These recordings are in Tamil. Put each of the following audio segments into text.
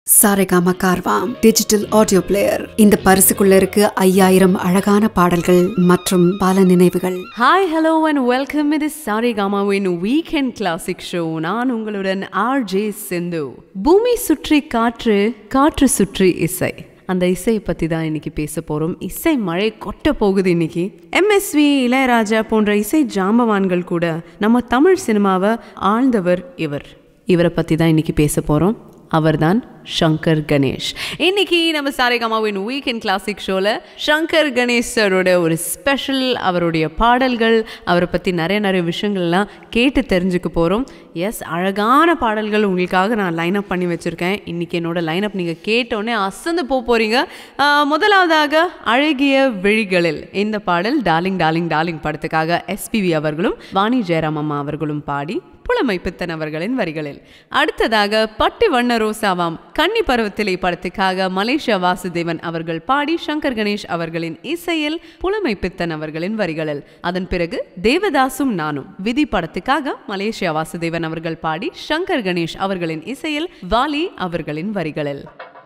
Saregama Carvaan digital audio player இந்த பரிசுக்குள்ள இருக்கு ஐயாயிரம் அழகான பாடல்கள் மற்றும் பல நினைவுகள் ஹாய் ஹலோ அண்ட் வெல்கம் இது சாரிகாமாவின் வீக்கெண்ட் கிளாசிக் ஷோ நான் உங்களுடன் ஆர் ஜே சிந்து பூமி சுற்றி காற்று காற்று சுற்றி இசை அந்த இசையை பற்றி தான் இன்னைக்கு பேச போகிறோம் இசை மழை கொட்ட போகுது இன்னைக்கு எம்எஸ்வி இளையராஜா போன்ற இசை ஜாம்பவான்கள் கூட நம்ம தமிழ் சினிமாவை ஆழ்ந்தவர் இவர் இவரை பற்றி தான் இன்னைக்கு பேச போகிறோம் அவர்தான் சங்கர் கணேஷ் இன்னைக்கு நம்ம சாரேகாமாவின் வீக்கெண்ட் கிளாசிக் ஷோவில் சங்கர் கணேஷ் சரோட ஒரு ஸ்பெஷல் அவருடைய பாடல்கள் அவரை பற்றி நிறைய நிறைய விஷயங்கள்லாம் கேட்டு தெரிஞ்சுக்க போகிறோம் எஸ் அழகான பாடல்கள் உங்களுக்காக நான் லைனப் பண்ணி வச்சுருக்கேன் இன்றைக்கி என்னோட லைனப் நீங்கள் கேட்டோன்னே அசந்து போக போகிறீங்க முதலாவதாக அழகிய விழிகளில் இந்த பாடல் டார்லிங் டார்லிங் டார்லிங் படத்துக்காக எஸ்பிவி அவர்களும் வாணி ஜெயராம் அம்மா அவர்களும் பாடி புலமை பித்தன் அவர்களின் வரிகளில் அடுத்ததாக பட்டு வண்ண ரோசாவாம் கன்னி பருவத்திலே படத்துக்காக மலேசியா வாசுதேவன் அவர்கள் பாடி சங்கர் கணேஷ் அவர்களின் இசையில் புலமை பித்தன் அவர்களின் வரிகளில் அதன் பிறகு தேவதாசும் நானும் விதி படத்துக்காக மலேசியா வாசுதேவன் அவர்கள் பாடி சங்கர் கணேஷ் அவர்களின் இசையில் வாலி அவர்களின் வரிகளில்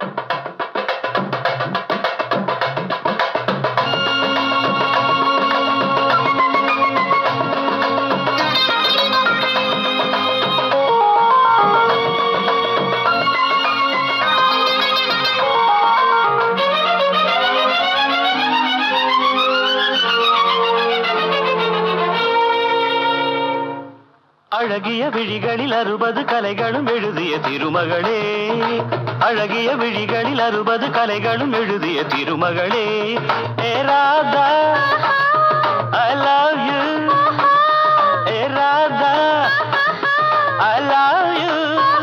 அழகிய விழிகளில் அறுபது கலைகளும் எழுதிய திருமகளே அழகிய விழிகளில் அறுபது கலைகளும் எழுதிய திருமகளே ஏ ராதா ஐ லவ் யூ ஏ ராதா ஐ லவ் யூ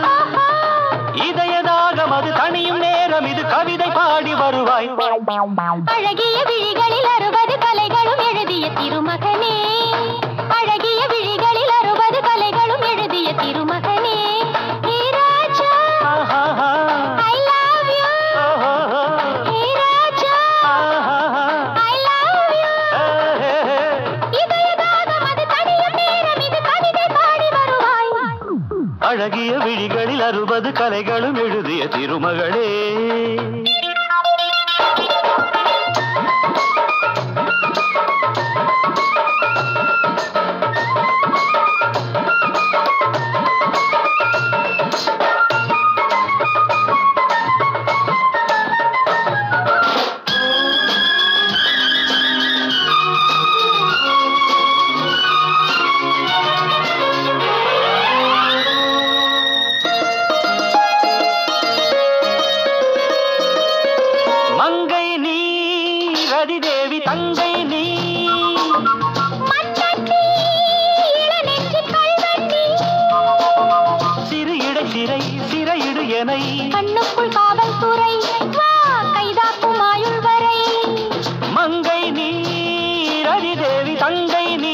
இதயதாகம் அது தனியும் நேரம் இது கவிதை பாடி வருவாய் அழகிய விழிகளில் அறுபது கலைகளும் எழுதிய திருமகனே அழகிய விழிகளில் அறுபது கலைகளும் எழுதிய திருமகனே ஹே ராஜா ஆஹாஹா. ஐ லவ் யூ ஓஹோஹோ. ஹே ராஜா ஆஹாஹா. ஐ லவ் யூ ஏ, ஏ, ஏ. இதயதாகம் அது தனியும் நேரம் இது கவிதை பாடி வருவாய் அழகிய விழிகளில் அறுபது கலைகளும் எழுதிய திருமகளே மங்கை நீ ரதிதேவி தங்கை நீ மன்னி இளநெஞ்சின் கல்வெண்ணி சிறு இடை சிறை சிறையிடு எனை கண்ணுக்குள் காவல்துறை வா கைதாக்கும் ஆயுள் வரை மங்கை நீ ரதிதேவி தங்கை நீ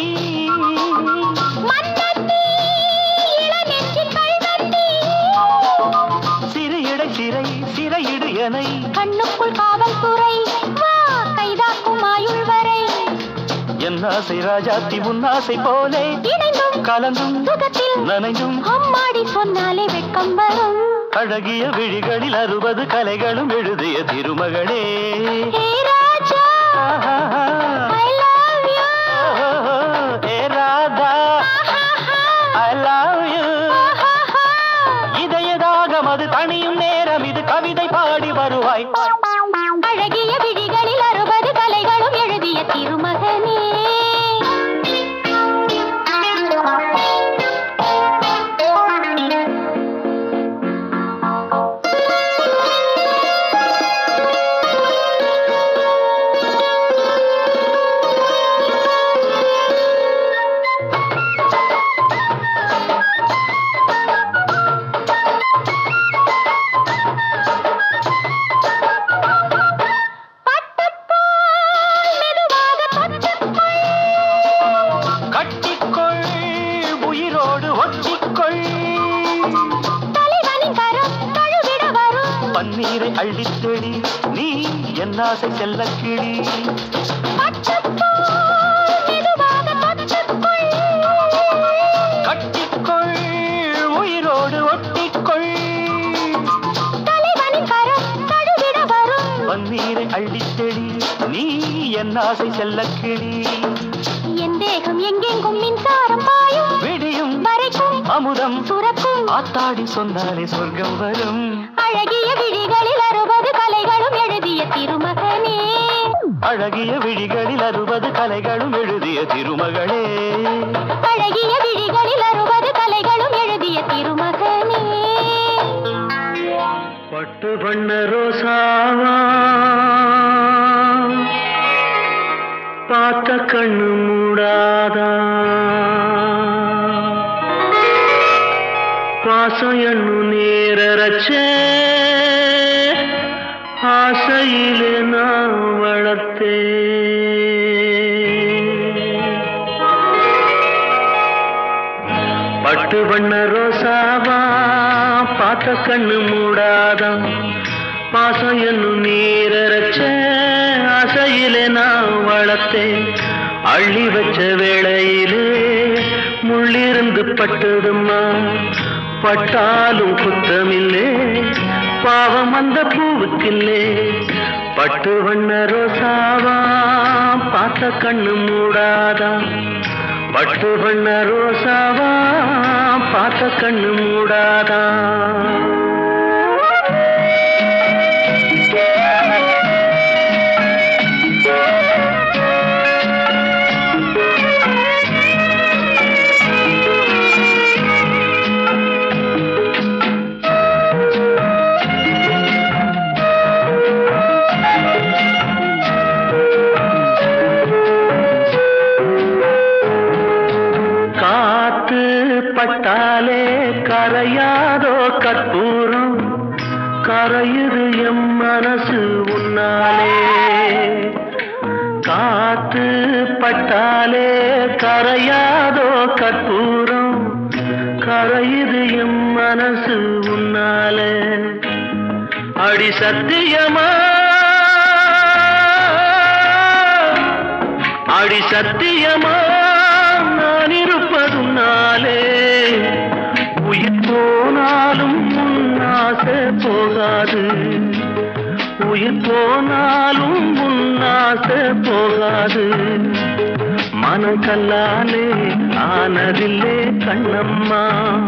மன்னி இளநெஞ்சின் கல்வெண்ணி சிறு இடை சிறை சிறையிடு எனை கண்ணுக்குள் காவல்துறை வா கைதாக்கும் ஆயுள் வரை என் ஆசை ராஜாத்தி உன் ஆசை போலே இணைந்தும் கலந்தும் சுகத்தில் நனைந்தும் அம்மாடி சொன்னாலே வெட்கம் வரும் அழகிய விழிகளில் அறுபது கலைகளும் எழுதிய திருமகளே ஹே ராஜா ஆஹாஹா. ஐ லவ் யூ ஓஹோஹோ. ஏ ராதா ஐ லவ் யூ இதயதாகம் அது தனியும் நேரம் இது கவிதை பாடி வருவாய் அழகிய விழிகளில் அறுபது கலைகளும் எழுதிய திருமகனே பட்டுப்போல் மெதுவாக தொட்டுக்கொள். கட்டிக்கொள் உயிரோடு ஒட்டிக்கொள் தலைவனின் கரம் தழுவிட வரும். பன்னீரை அள்ளித்தெளி நீ என் ஆசை செல்ல கிளி பட்டுப்போல் மெதுவாக தொட்டுக்கொள். கட்டிக்கொள் உயிரோடு ஒட்டிக்கொள் அள்ளித்தெளி நீ என் ஆசை செல்லக் கிளி என் தேகம் எங்கெங்கும் மின்சாரம் பாயும் விடியும் வரைக்கும் அமுதம் சுரக்கும் ஆத்தாடி சொன்னாலே சொர்க்கம் வரும் அழகிய விழிகளில் அறுபது கலைகளும் எழுதிய திருமகனே அழகிய விழிகளில் அறுபது கலைகளும் எழுதிய திருமகளே அழகிய விழிகளில் அறுபது கலைகளும் எழுதிய திருமகனே பட்டு பண்ண ரோசாவா பார்த்த கண்ணு மூடாதா பாசம் எண்ணு நேரச்ச ஆசையிலே நான் வளர்த்தே பட்டு வண்ண ரோசாவா பார்த்த கண்ணு மூடாதான் பாசம் என்னும் நீரச்ச ஆசையிலே நான் வளர்த்தேன் அள்ளி வச்ச வேளையிலே முள்ளிருந்து பட்டுதும்மா பட்டாலும் குத்தமில்லே பாவம் அந்த பூவுக்கில்லே பட்டு வண்ண ரோசாவா பார்த்த கண்ணு மூடாதான் பட்டு பண்ண ரோசாவா பார்த்த கண்ணு மூடாதா காத்து பட்டாலே கரையாதோ கற்பூரம் கரையுது எம் மனசு உன்னாலே காத்து பட்டாலே கரையாதோ கற்பூரம் கரையுது எம் மனசு உன்னாலே அடி சத்தியமா அடி சத்தியமா நான் இருப்பதுனாலே உயிர் போனாலும் உன்னாசை போகாது உயிர் போனாலும் உன்னாசை போகாது மனக்கல்லாலே ஆனதில்லே கண்ணம்மா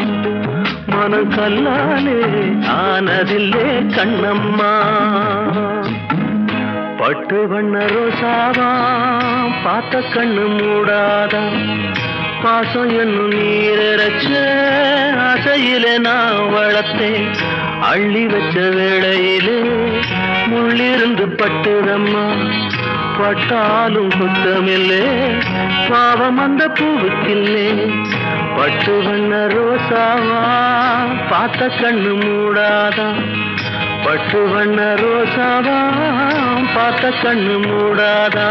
மனக்கல்லாலே ஆனதில்லே கண்ணம்மா பட்டு வண்ண ரோசாவா பார்த்த கண்ணு மூடாதா பாசம் என்னும் நீரச்ச ஆசையிலே நான் வளர்த்தேன் அள்ளி வச்ச வேளையிலே முள்ளிருந்து பட்டுதம்மா பட்டாலும் குத்தமில்லே பாவம் அந்த பூவுக்கில்லே பட்டு வண்ண ரோசாவா பார்த்த கண்ணு மூடாதா பட்டு வண்ண ரோசாவா பார்த்த கண்ணு மூடாதா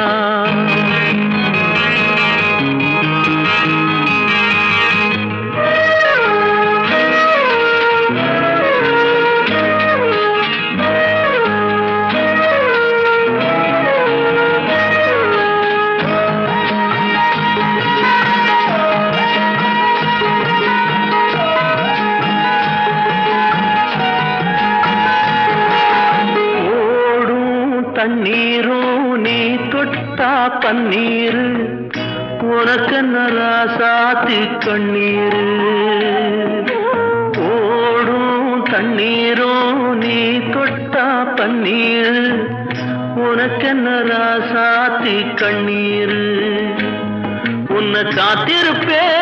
ஓடும் தண்ணீரும் நீ தொட்டா பன்னீர் உனக்கு நராசாத்தி கண்ணீர் ஓடும் தண்ணீரும் நீ தொட்டா பன்னீர் உனக்கு நராசாத்தி கண்ணீர் உன்னை காத்திருப்பேன்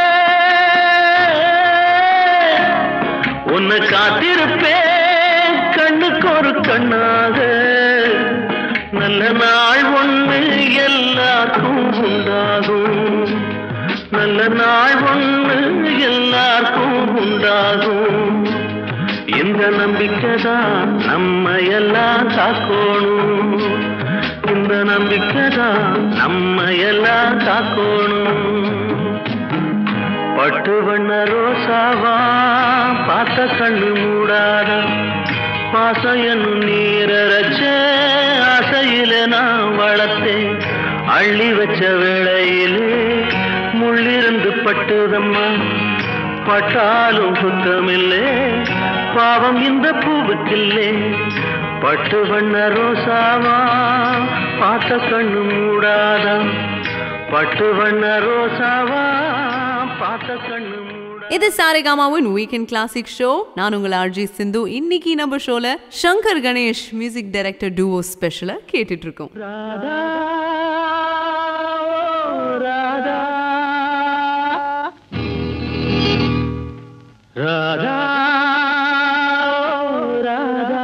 உன்னை காத்திருப்பேன் கண்ணுக்கு ஒரு கண்ணாக நல்ல நாள் ஒண்ணு எல்லாருக்கும் உண்டாகும் நல்ல நாள் ஒண்ணு எல்லாருக்கும் உண்டாகும் இந்த நம்பிக்கை தான் நம்ம எல்லாம் காக்கணும் இந்த நம்பிக்கை தான் நம்ம எல்லாம் காக்கணும் பட்டு வண்ண ரோசாவா பார்த்த கண்ணு மூடாத பாசம் என்னும் நீரச்ச ஆசையில நான் வளர்த்தேன் அள்ளி வச்ச வேளையிலே முள்ளிருந்து பட்டுதம்மா பட்டாலும் சுத்தமில்லே பாவம் இந்த பூவுக்கில்லே பட்டு வண்ண ரோசாவா பார்த்த கண்ணு மூடாதா பட்டு வண்ண ரோசாவா பார்த்த கண்ணு மூடாதா இது சாரேகாமாவின் வீக்கெண்ட் கிளாசிக் ஷோ நான் உங்கள் ஆர்ஜி சிந்து இன்னைக்கு நம்ம ஷோல Shankar Ganesh music director duo ஸ்பெஷலா கேட்டுட்டு இருக்கோம் ராதா ஓ ராதா ராதா ஓ ராதா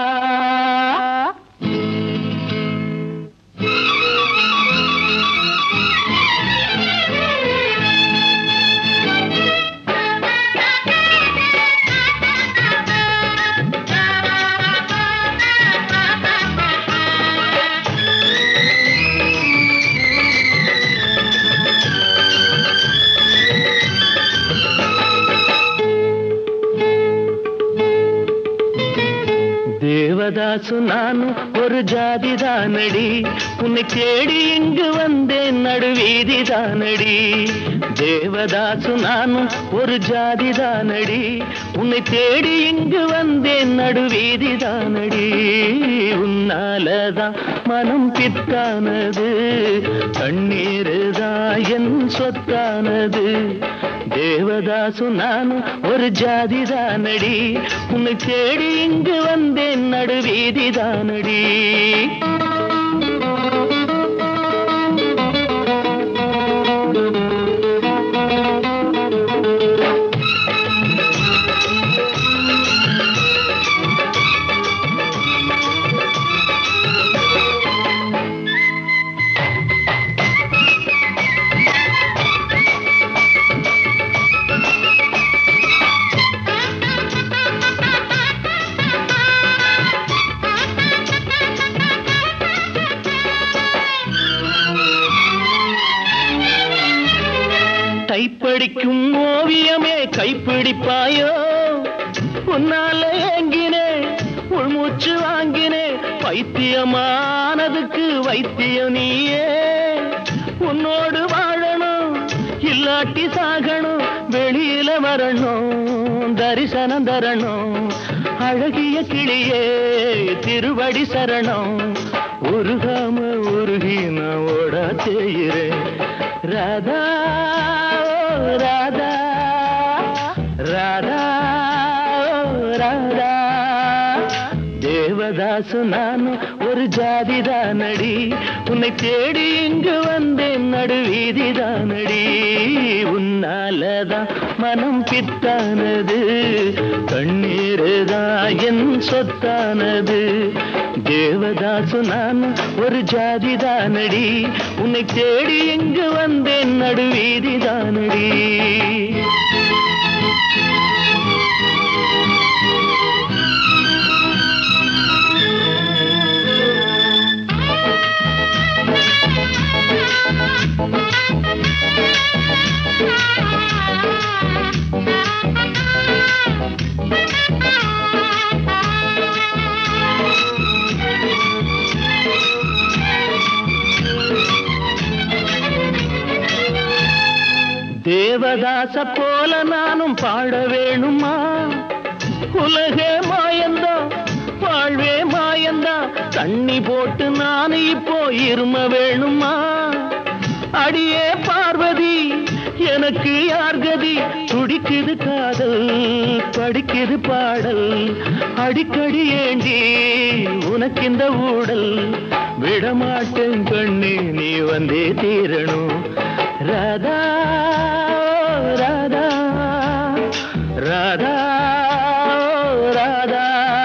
தேவதாசு நானும் ஒரு ஜாதி தானடி உன்னை தேடி இங்கு வந்தேன் நடுவீதி தானடி தேவதாசு நானும் ஒரு ஜாதி தானடி உன்னை தேடி இங்கு வந்தேன் நடுவீதி தானடி உன்னாலதான் மனம் பித்தானது கண்ணீருதான் என் சொத்தானது தேவதாசு நானும் ஒரு ஜாதி தானடி உன்னை தேடி இங்கு வந்தேன் நடுவீதி தானடி டைப்படிக்கும் ஓவியமே கைப்பிடிப்பாயோ உன்னால ஏங்கினே உள்மூச்சு வாங்கினே பைத்தியமானதுக்கு வைத்தியம் நீயே உன்னோடு வாழணும் இல்லாட்டி சாகணும் வெளியில வரணும் தரிசனம் தரணும் அழகிய கிளியே திருவடி சரணம் உருகாம உருகி நான் ஓட செய்கிறேன் ராதா ஓ ராதா ராதா ஓ ராதா தேவதாசு நானும் ஒரு ஜாதி தானடி உன்னை தேடி இங்கு வந்தேன் நடுவீதி தானடி உன்னாலதான் மனம் பித்தானது கண்ணீருதான் என் சொத்தானது தேவதாசு நானும் ஒரு ஜாதி தானடி உன்னை தேடி இங்கு வந்தேன் நடுவீதி தானடி தேவதாச போல நானும் பாட வேணுமா உலகே மாயந்தா வாழ்வே மாயந்தா தண்ணி போட்டு நான் இப்போ இரும வேணுமா அடியே பார்வதி எனக்கு யார் கதி துடிக்குது காதல் படிக்குது பாடல் அடிக்கடி ஏண்டி உனக்கு இந்த ஊடல் விடமாட்டேன் கண்ணே நீ வந்தே தீரணும் ராதா ராதா ராதா ராதா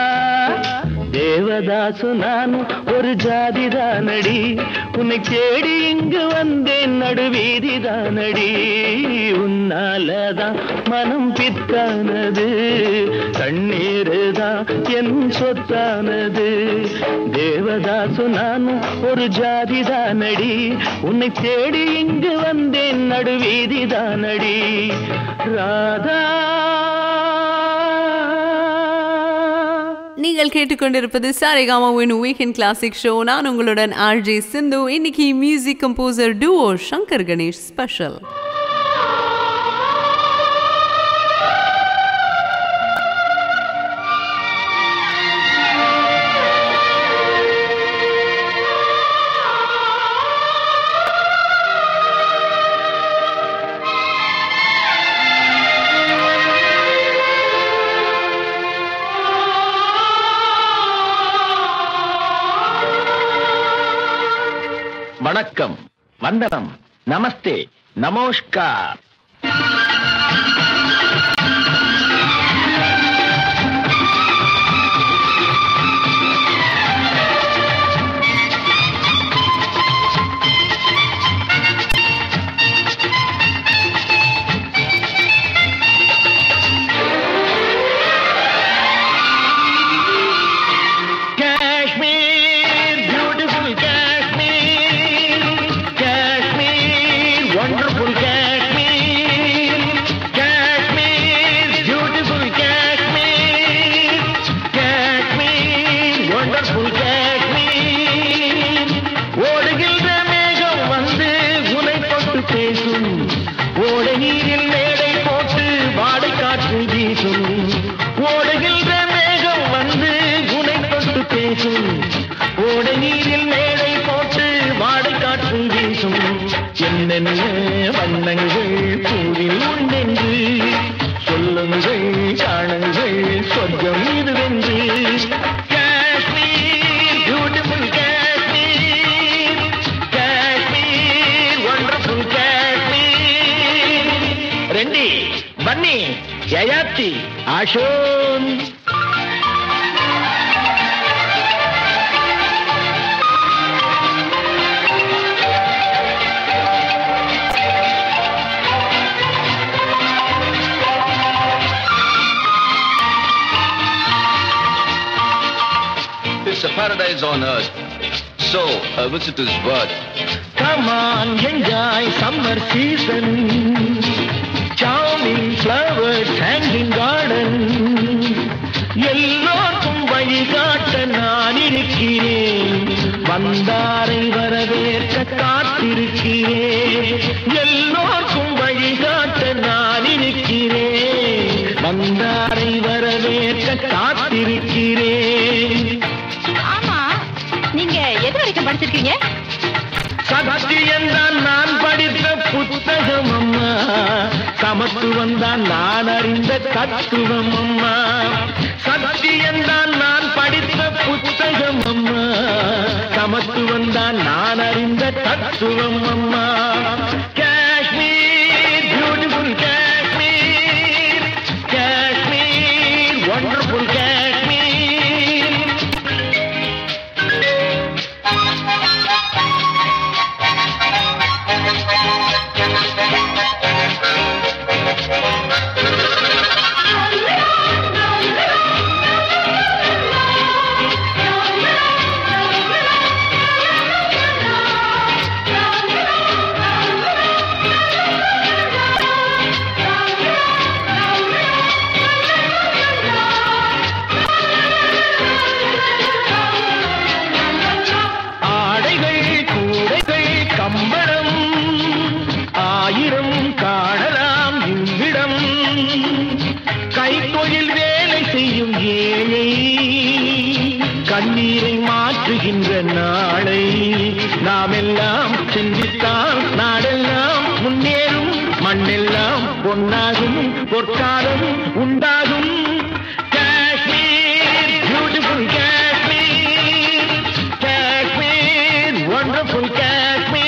தேவதாசு நானும் ஒரு ஜாதி தானடி உன்னை தேடி இங்கு வந்தேன் நடுவீதி தானடி உன்னாலதான் மனம் பித்தானது கண்ணீருதான் என் சொத்தானது தேவதாசு நானும் ஒரு ஜாதி தானடி உன்னை தேடி இங்கு வந்தேன் நடுவீதி தானடி ராதா நீங்கள் கேட்டுக்கொண்டிருப்பது சாரேகாமாவின் வீக்கெண்ட் கிளாசிக் ஷோ நான் உங்களுடன் ஆர்ஜே சிந்து இன்னைக்கு music composer duo Shankar Ganesh special வணக்கம் வந்தனம் நமஸ்தே நமோஷ்கார் Kashmir beautiful Kashmir Kashmir wonderful Kashmir Kashmir beautiful Kashmir Kashmir wonderful Kashmir ஓடுகின்ற மேகம் வந்து உனை தொட்டு பேசும் ஓடை நீரில் மேடை போட்டு வாடை காற்று வீசும் ஓடுகின்ற மேகம் வந்து உனை தொட்டு பேசும் ஓடை நீரில் மேடை போட்டு வாடை காற்று வீசும் என்னென்ன வண்ணங்கள் பூவில் உண்டென்று சொல்லுங்கள் காணுங்கள் சொர்க்கம் இதுவென்று காஷ்மீர் பியூட்டிஃபுல் காஷ்மீர் காஷ்மீர் வண்டர்ஃபுல் காஷ்மீர் ரெண்டி பன்னி ஜயாப்தி ஆஷோன் It's a paradise on earth. So, a visitor's word. Come on, enjoy summer season. Charming flowers hanging garden. எல்லோருக்கும் வழிகாட்ட நான் இருக்கிறேன் வந்தாரை வரவேற்க காத்திருக்கிறேன் எல்லோருக்கும் வழிகாட்ட நான் இருக்கிறேன் வந்தாரை வரவேற்க காத்திருக்கிறேன் ஆமா நீங்க எது வரைக்கும் படிச்சிருக்கீங்க சத்தியம் தான் நான் படித்த புத்தகம் அம்மா சமத்துவம் தான் நான் அறிந்த தத்துவம் அம்மா சத்தியம் தான் நான் படித்த புத்தகம் அம்மா சமத்துவம் தான் நான் அறிந்த தத்துவம் அம்மா காஷ்மீர் பியூட்டிஃபுல் காஷ்மீர் காஷ்மீர் ஒண்டர்ஃபுல் காஷ்மீர் ஆடைகள் கூடைகள் கம்பளம் ஆயிரம் காணலாம் இவ்விடம் கைத்தொழில் வேலை செய்யும் ஏழை கண்ணீரை மாற்றுகின்ற நாளை நாம் எல்லாம் சிந்தித்தால் நாடெல்லாம் முன்னேறும் மண்ணெல்லாம் பொன்னாகும் பொற்காலம் உண்டாகும் காஷ்மீர் பியூட்டிஃபுல் காஷ்மீர் காஷ்மீர் வண்டர்ஃபுல் காஷ்மீர்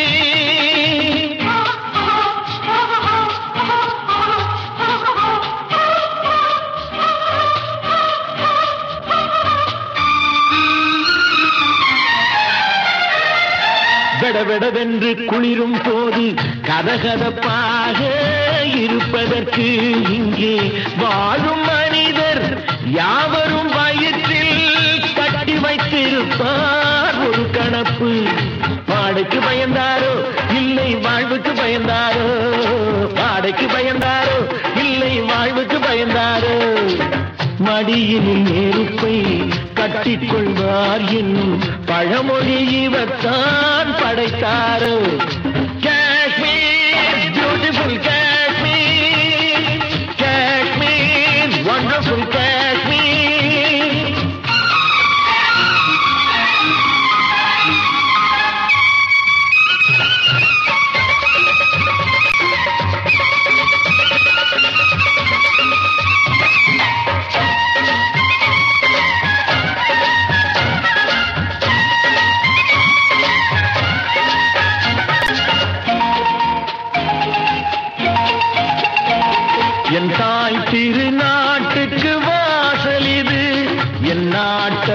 வெடவெடவென்று குளிரும் போது கதகதப்பாக இருப்பதற்கு இங்கே வாழும் மனிதர் யாவரும் வயிற்றில் கட்டி வைத்திருப்பார் ஒரு கணப்பு பாடைக்கு பயந்தாரோ இல்லை வாழ்வுக்கு பயந்தாரோ பாடைக்கு பயந்தாரோ இல்லை வாழ்வுக்கு பயந்தாரோ மடியினில் நெருப்பை கட்டிக்கொள்வார் என்னும் பழமொழி இவர்தான் படைத்தாரோ காஷ்மீர் பியூட்டிஃபுல் காஷ்மீர் காஷ்மீர் வண்டர்ஃபுல் காஷ்மீர்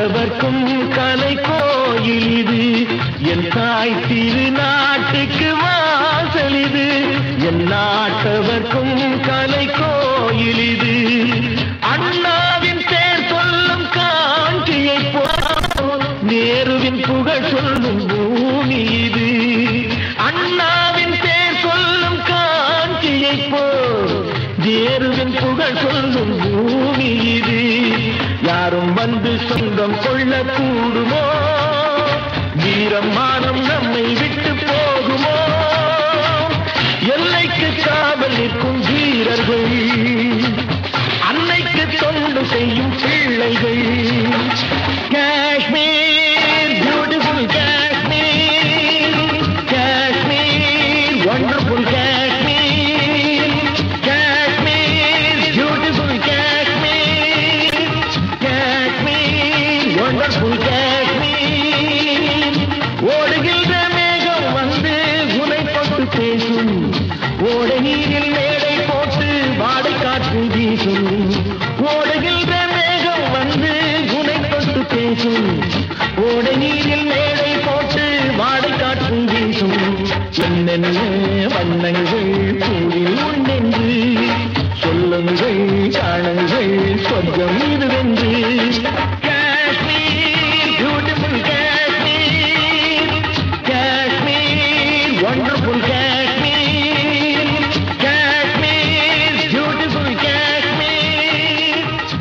நாட்டவர்க்கும் கலை கோயில் இது என் தாய் திருநாட்டுக்கு வாசல் இது என் நாட்டவர்க்கும் கலை கோயில் இது அண்ணாவின் பேர் சொல்லும் காஞ்சியை போல் நேருவின் புகழ் சொல்லும் பூமி இது அண்ணாவின் பேர் சொல்லும் காஞ்சியை போல் நேருவின் புகழ் சொல்லும் பூமி இது யாரும் வந்து சொந்தம் கொள்ள கூடுமோ வீரம் மானம் நம்மை விட்டு போகுமோ எல்லைக்கு காவல் நிற்கும் வீரர்கள் அன்னைக்கு தொண்டு செய்யும் பிள்ளைகள் Kashmir beautiful Kashmir Kashmir wonderful Kashmir Kashmir beautiful Kashmir Kashmir wonderful Kashmir ஓடுகின்ற மேகம் வந்து உனை தொட்டு பேசும் ஓடை நீரில் மேடை போட்டு வாடை காற்று வீசும் ஓடுகின்ற மேகம் வந்து உனை தொட்டு பேசும் ஓடை நீரில் மேடை போட்டு வாடை காற்று வீசும் என்னென்ன வண்ணங்கள் பூவில் உண்டென்று சொல்லுங்கள் காணுங்கள் சொர்க்கம் இதுவென்று Kashmir beautiful Kashmir Kashmir wonderful Kashmir Kashmir beautiful Kashmir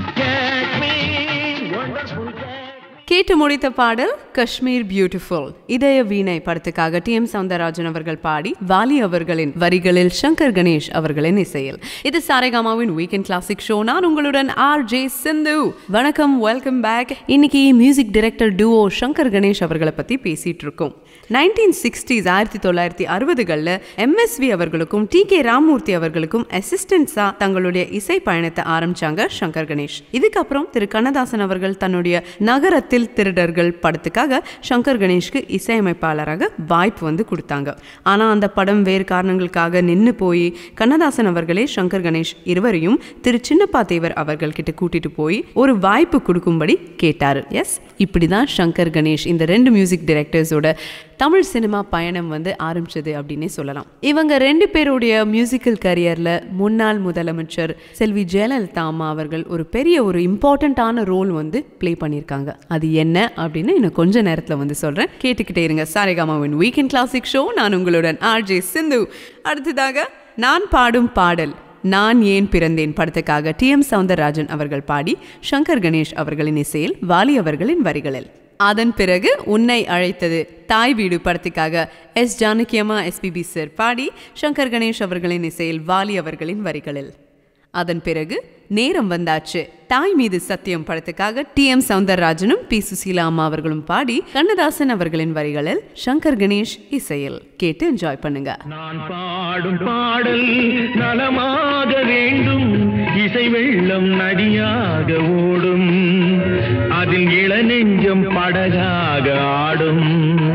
Kashmir wonderful Kashmir கேட்டு முடித்த பாடல் காஷ்மீர் பியூட்டிஃபுல் இதய வீணை படத்துக்காக டி எம் சவுந்தரராஜன் அவர்கள் பாடி வாலி அவர்களின் வரிகளில் சங்கர் கணேஷ் அவர்களின் இசையில் இது சாரேகாமாவின் வீக்கெண்ட் கிளாசிக் ஷோ நான் உங்களுடன் ஆர் ஜே சிந்து வணக்கம் வெல்கம் பேக் இன்னைக்கு music director duo Shankar Ganesh அவர்களை பத்தி பேசிட்டு இருக்கோம் நைன்டீன் சிக்ஸ்டீஸ் ஆயிரத்தி தொள்ளாயிரத்தி அறுபதுகளில் எம்எஸ்வி அவர்களுக்கும் டி கே ராமூர்த்தி அவர்களுக்கும் அசிஸ்டன்ஸா தங்களுடைய இசை பயணத்தை ஆரம்பிச்சாங்க சங்கர் கணேஷ் இதுக்கப்புறம் திரு கண்ணதாசன் அவர்கள் தன்னுடைய நகரத்தில் திருடர்கள் படத்துக்காக சங்கர் கணேஷ்க்கு இசையமைப்பாளராக வாய்ப்பு வந்து கொடுத்தாங்க ஆனா அந்த படம் வேறு காரணங்களுக்காக நின்று போய் கண்ணதாசன் அவர்களே சங்கர் கணேஷ் இருவரையும் திரு சின்னப்பா தேவர் அவர்கள் கிட்ட கூட்டிட்டு போய் ஒரு வாய்ப்பு கொடுக்கும்படி கேட்டாரு எஸ் இப்படிதான் சங்கர் கணேஷ் இந்த ரெண்டு மியூசிக் டைரக்டர்ஸோட தமிழ் சினிமா பயணம் வந்து ஆரம்பிச்சது அப்படின்னே சொல்லலாம் இவங்க ரெண்டு பேருடைய மியூசிக்கல் கரியர்ல முன்னாள் முதலமைச்சர் செல்வி ஜெயலலிதா அம்மா அவர்கள் ஒரு பெரிய ஒரு இம்பார்ட்டண்ட்டான ரோல் வந்து ப்ளே பண்ணியிருக்காங்க அது என்ன அப்படின்னு இன்னும் கொஞ்ச நேரத்தில் வந்து சொல்றேன் கேட்டுக்கிட்டே இருங்க சாரேகாமாவின் வீக்கெண்ட் கிளாசிக் ஷோ நான் உங்களுடன் ஆர்ஜே சிந்து அடுத்ததாக நான் பாடும் பாடல் நான் ஏன் பிறந்தேன் படத்துக்காக டி எம் சவுந்தரராஜன் அவர்கள் பாடி சங்கர் கணேஷ் அவர்களின் இசையில் வாலி அவர்களின் வரிகளில் அதன் பிறகு உன்னை அழைத்தது தாய் வீடு படத்துக்காக எஸ் ஜானகியம்மா எஸ்பிபி சார் பாடி சங்கர் கணேஷ் அவர்களின் இசையில் வாலி அவர்களின் வரிகளில் அதன் பிறகு நேரம் வந்தாச்சு தாய் மீது சத்தியம் படத்துக்காக டி எம் சவுந்தரராஜனும் பி சுசீலா அம்மா அவர்களும் பாடி கண்ணதாசன் அவர்களின் வரிகளில் சங்கர் கணேஷ் இசையில் கேட்டு என்ஜாய் பண்ணுங்க நான் பாடும் பாடல் நலமாக வேண்டும் இசை வெள்ளம் நதியாக ஓடும் அதில் இளநெஞ்சம் படகாக ஆடும்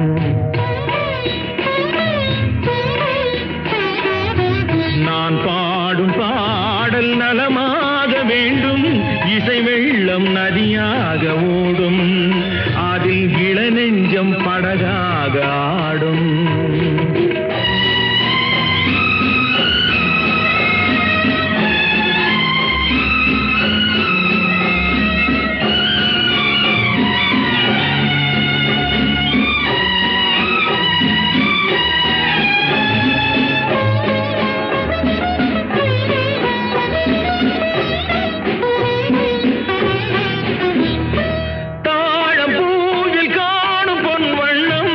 நான் பாடும் பாடல் நலமாக வேண்டும் இசை வெள்ளம் நதியாக ஓடும் அதில் இளநெஞ்சம் படகாக ஆடும் தாழம் பூவில் காணும் பொன் வண்ணம்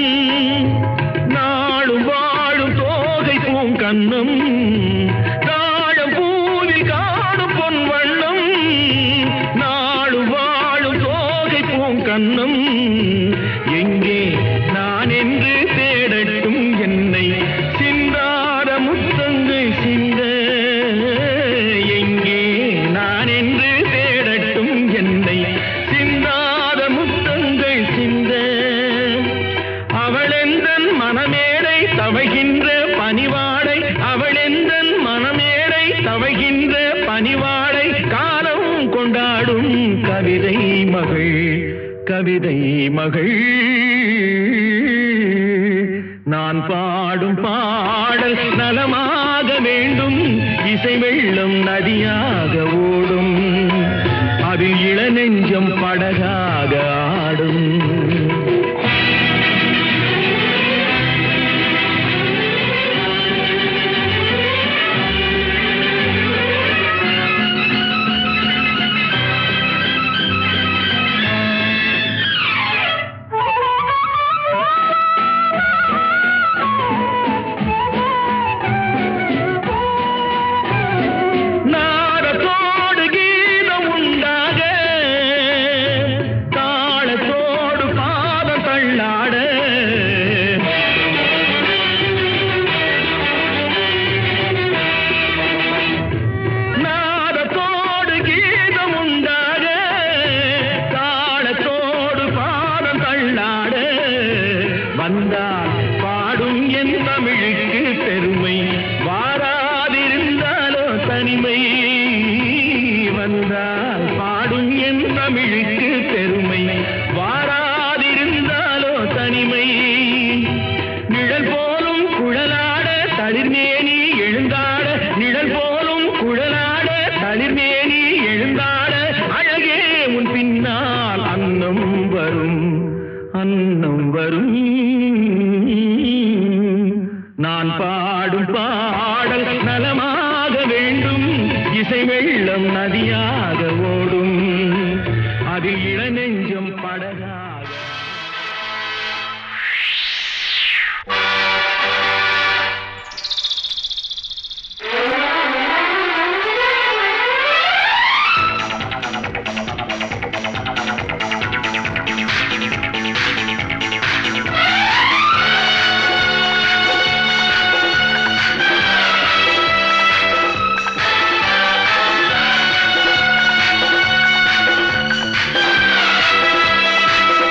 நாளும் வாழும் தோகை பூங்கண்ணம் தாழம் பூவில் காணும் பொன் வண்ணம் நாளும் வாழும் தோகை பூங்கண்ணம் எங்கே நான் என்று தேடட்டும் என்னை சிந்தாத முத்தங்கள் சிந்த எங்கே நான் என்று தேடட்டும் என்னை சிந்தாத முத்தங்கள் சிந்த அவளெந்தன் மனமேடை தவைகின்ற பனிவாடை அவளெந்தன் மனமேடை தவைகின்ற பனிவாடை காலம் கொண்டாடும் கவிதை மகள் கவிதை மகள் நான் பாடும் பாடல் நலமாக வேண்டும் இசை வெள்ளம் நதியாக ஓடும் அதில் இளநெஞ்சம் படகாக ஆடும் நாதத்தோடு கீதம் உண்டாக தாளத்தோடு பாதம் தள்ளாட நாதத்தோடு கீதம் உண்டாக தாளத்தோடு பாதம் தள்ளாட வந்தால் பாடும் என் தமிழுக்கு பெருமை வாராதிருந்தாலோ தனிமை வந்தால் பாடும் என் தமிழுக்கு பெருமை வாராதிருந்தாலோ தனிமை நிழல் போலும் குழலாட தளிர்மேனி எழுந்தாட நிழல் போலும் குழலாட தளிர்மேனி எழுந்தாட அழகே உன் பின்னால் அன்னம் வரும் அன்னம் வரும் நான் பாடும் பாடல் நலமாக வேண்டும் இசை வெள்ளம் நதியாக ஓடும் அதில் இளநெஞ்சம் படகாக ஆ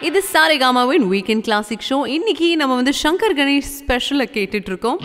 இது சாரேகாமாவின் வீக்கெண்ட் கிளாசிக் ஷோ இன்னைக்கு நம்ம வந்து சங்கர் கணேஷ் ஸ்பெஷலை கேட்டுட்டு இருக்கோம்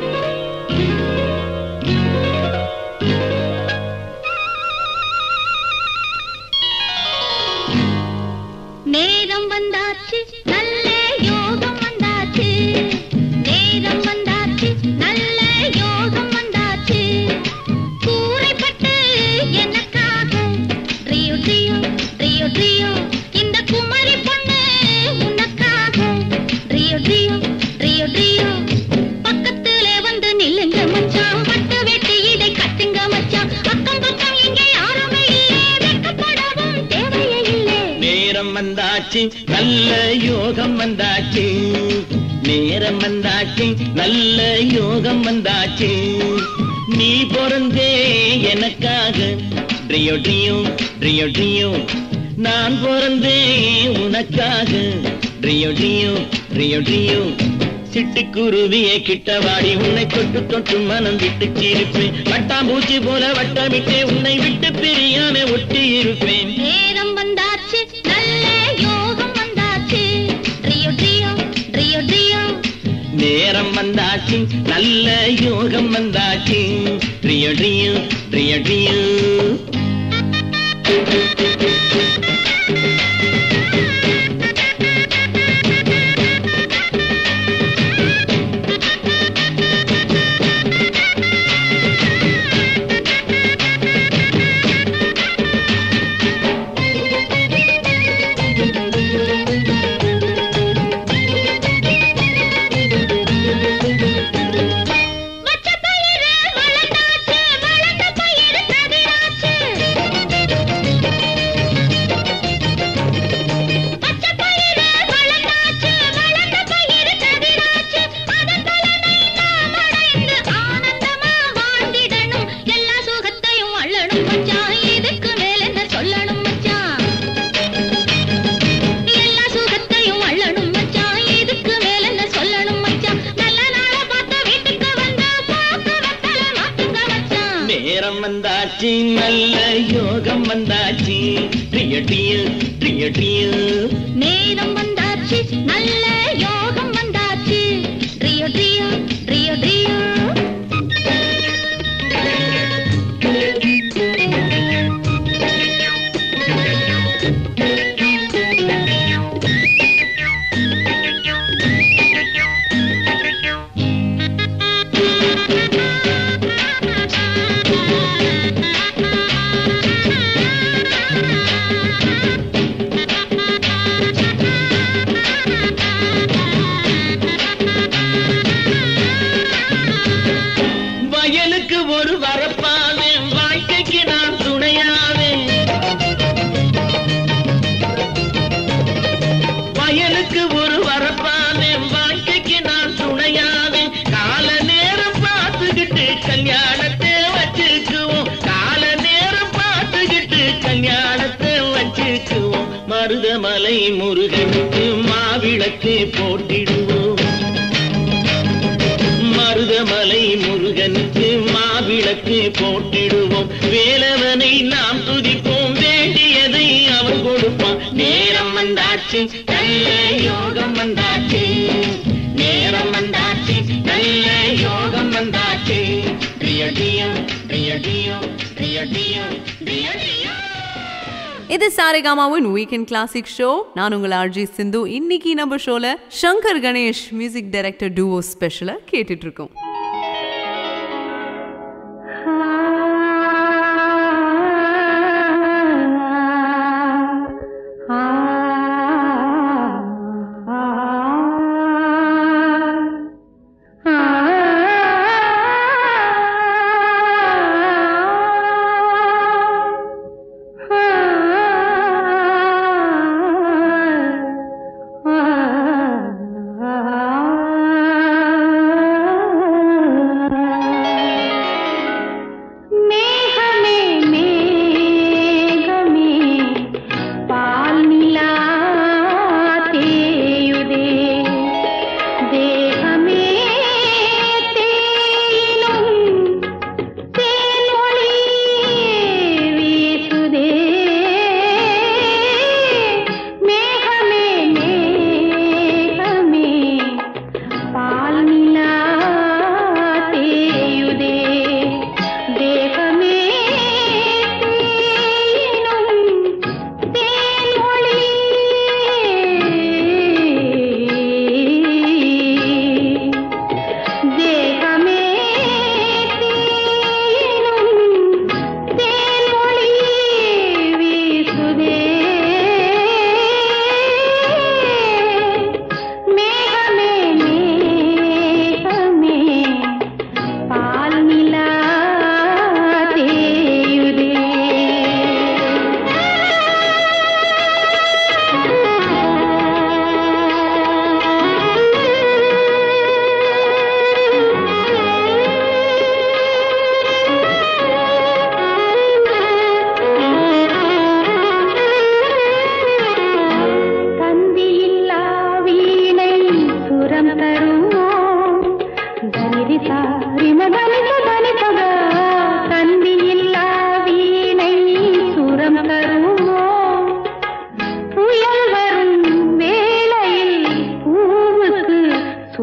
நேரம் வந்தாச்சு நல்ல யோகம் வந்தாச்சு நேரம் வந்தாச்சு நல்ல யோகம் வந்தாச்சு கூரைப்பட்டு எனக்காக ட்ரியோ ட்ரியோ ட்ரியோ ட்ரியோ இந்த குமரி பொண்ணு உனக்காக ட்ரியோ ட்ரியோ ட்ரியோ ட்ரியோ பக்கத்துல வந்து நில்லுங்க மச்சான் பட்டு வெட்டி இதை கட்டுங்க மச்சான் அக்கம் பக்கம் இங்க யாருமே இல்லை வெட்கப்படவும் தேவையே இல்லை நேரம் வந்தாச்சு நல்ல யோகம் வந்தாச்சு நேரம் வந்தாச்சு நல்ல யோகம் வந்தாச்சு நீ பிறந்தே எனக்காக ட்ரியோ ட்ரியோ ட்ரியோ ட்ரியோ நான் பிறந்தே உனக்காக ட்ரியோ ட்ரியோ ட்ரியோ ட்ரியோ சிட்டுக்குருவியே கிட்ட வாடி உன்னை தொட்டு தொட்டு மனம் விட்டு சிரிப்பேன் வட்டாம்பூச்சி போல வட்டமிட்டே உன்னை விட்டு பிரியாம ஒட்டி இருப்பேன் நேரம் வந்தாச்சு நல்ல யோகம் வந்தாச்சு ட்ரியோ ட்ரியோ ட்ரியோ ட்ரியோ நேரம் வந்தாச்சு நல்ல யோகம் வந்தாச்சு ட்ரியோ ட்ரியோ ட்ரியோ ட்ரியோ வச்ச பயிறு வளர்ந்தாச்சு வளர்ந்த பயிறு கதிராச்சு வச்ச பயிறு வளர்ந்தாச்சு வளர்ந்த பயிறு கதிராச்சு அதன் பலனை நாம் அடைந்து ஆனந்தமா வாழ்ந்திடணும் எல்லா சுகத்தையும் அள்ளணும் மச்சான் இதுக்கு மேல என்ன சொல்லணும் மச்சான் எல்லா சுகத்தையும் அள்ளணும் மச்சான் இதுக்கு மேல என்ன சொல்லணும் மச்சான் நல்ல நாள பார்த்து வீட்டுக்கு வந்து போக்கு வெத்தல மாத்துங்க மச்சான் நேரம் வந்தாச்சு நல்ல யோகம் வந்தாச்சு ட்ரியோ ட்ரியோ ட்ரியோ ட்ரியோ நேரம் வந்தாச்சு நல்ல யோகம் வந்தாச்சு ட்ரியோ ட்ரியோ ட்ரியோ ட்ரியோ வயலுக்கு ஒரு வரப்பாவே வாழ்க்கைக்கு நான் துணையாவே வயலுக்கு ஒரு வரப்பாவே வாழ்க்கைக்கு நான் துணையாவே கால நேரம் பார்த்துக்கிட்டு கல்யாணத்தை வச்சுக்குவோம் கால நேரம் பார்த்துக்கிட்டு கல்யாணத்தை வச்சுக்குவோம் மருதமலை முருகனுக்கு மாவிளக்கு போட்டிடுவோம் மருதமலை முருகனுக்கு மாவிளக்கு போட்டிடுவோம் வேலவனை நாம் துதிப்போம் வேண்டியதை அவன் கொடுப்பான் நேரம் வந்தாச்சு நல்ல யோகம் வந்தாச்சு நேரம் வந்தாச்சு நல்ல யோகம் வந்தாச்சு பிரியடியோ பிரியடியோ பிரியடியோ பிரியடியோ இது சாரேகாமாவின் வீக்கெண்ட் கிளாசிக் ஷோ நான் உங்கள் ஆர்ஜி சிந்து இன்னைக்கு நம்ம ஷோல Shankar Ganesh music director duo ஸ்பெஷலை கேட்டுட்டு இருக்கோம் ஆ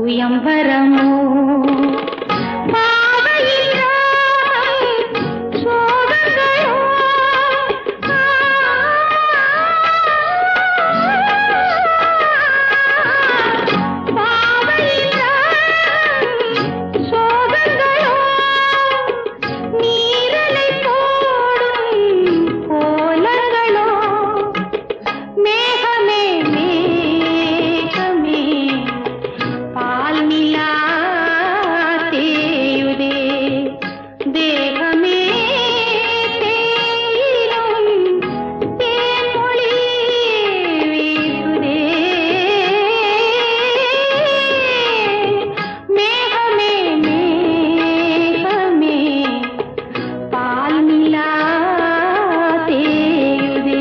சுயம்பரமோ பாவையில் ராகம் சோகங்களோ பாவையில் ராகம் சோகங்களோ நீரலை போடும் கோலங்களோ மேகமே மேகமே பால் நிலா தேயுதே தேகமே தேயிலும் தேன்மொழி வீசுதே மேகமே மேகமே பால் நிலா தேயுதே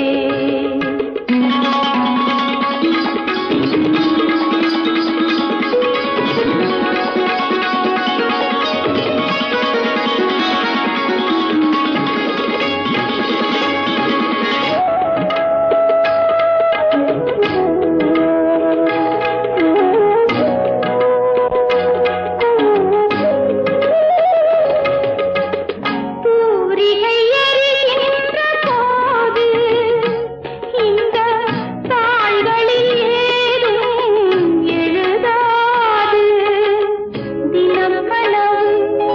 தூரிகை எரிகின்ற போது இந்த தாள்களில் ஏதும் எழுதாது தினம் பலவு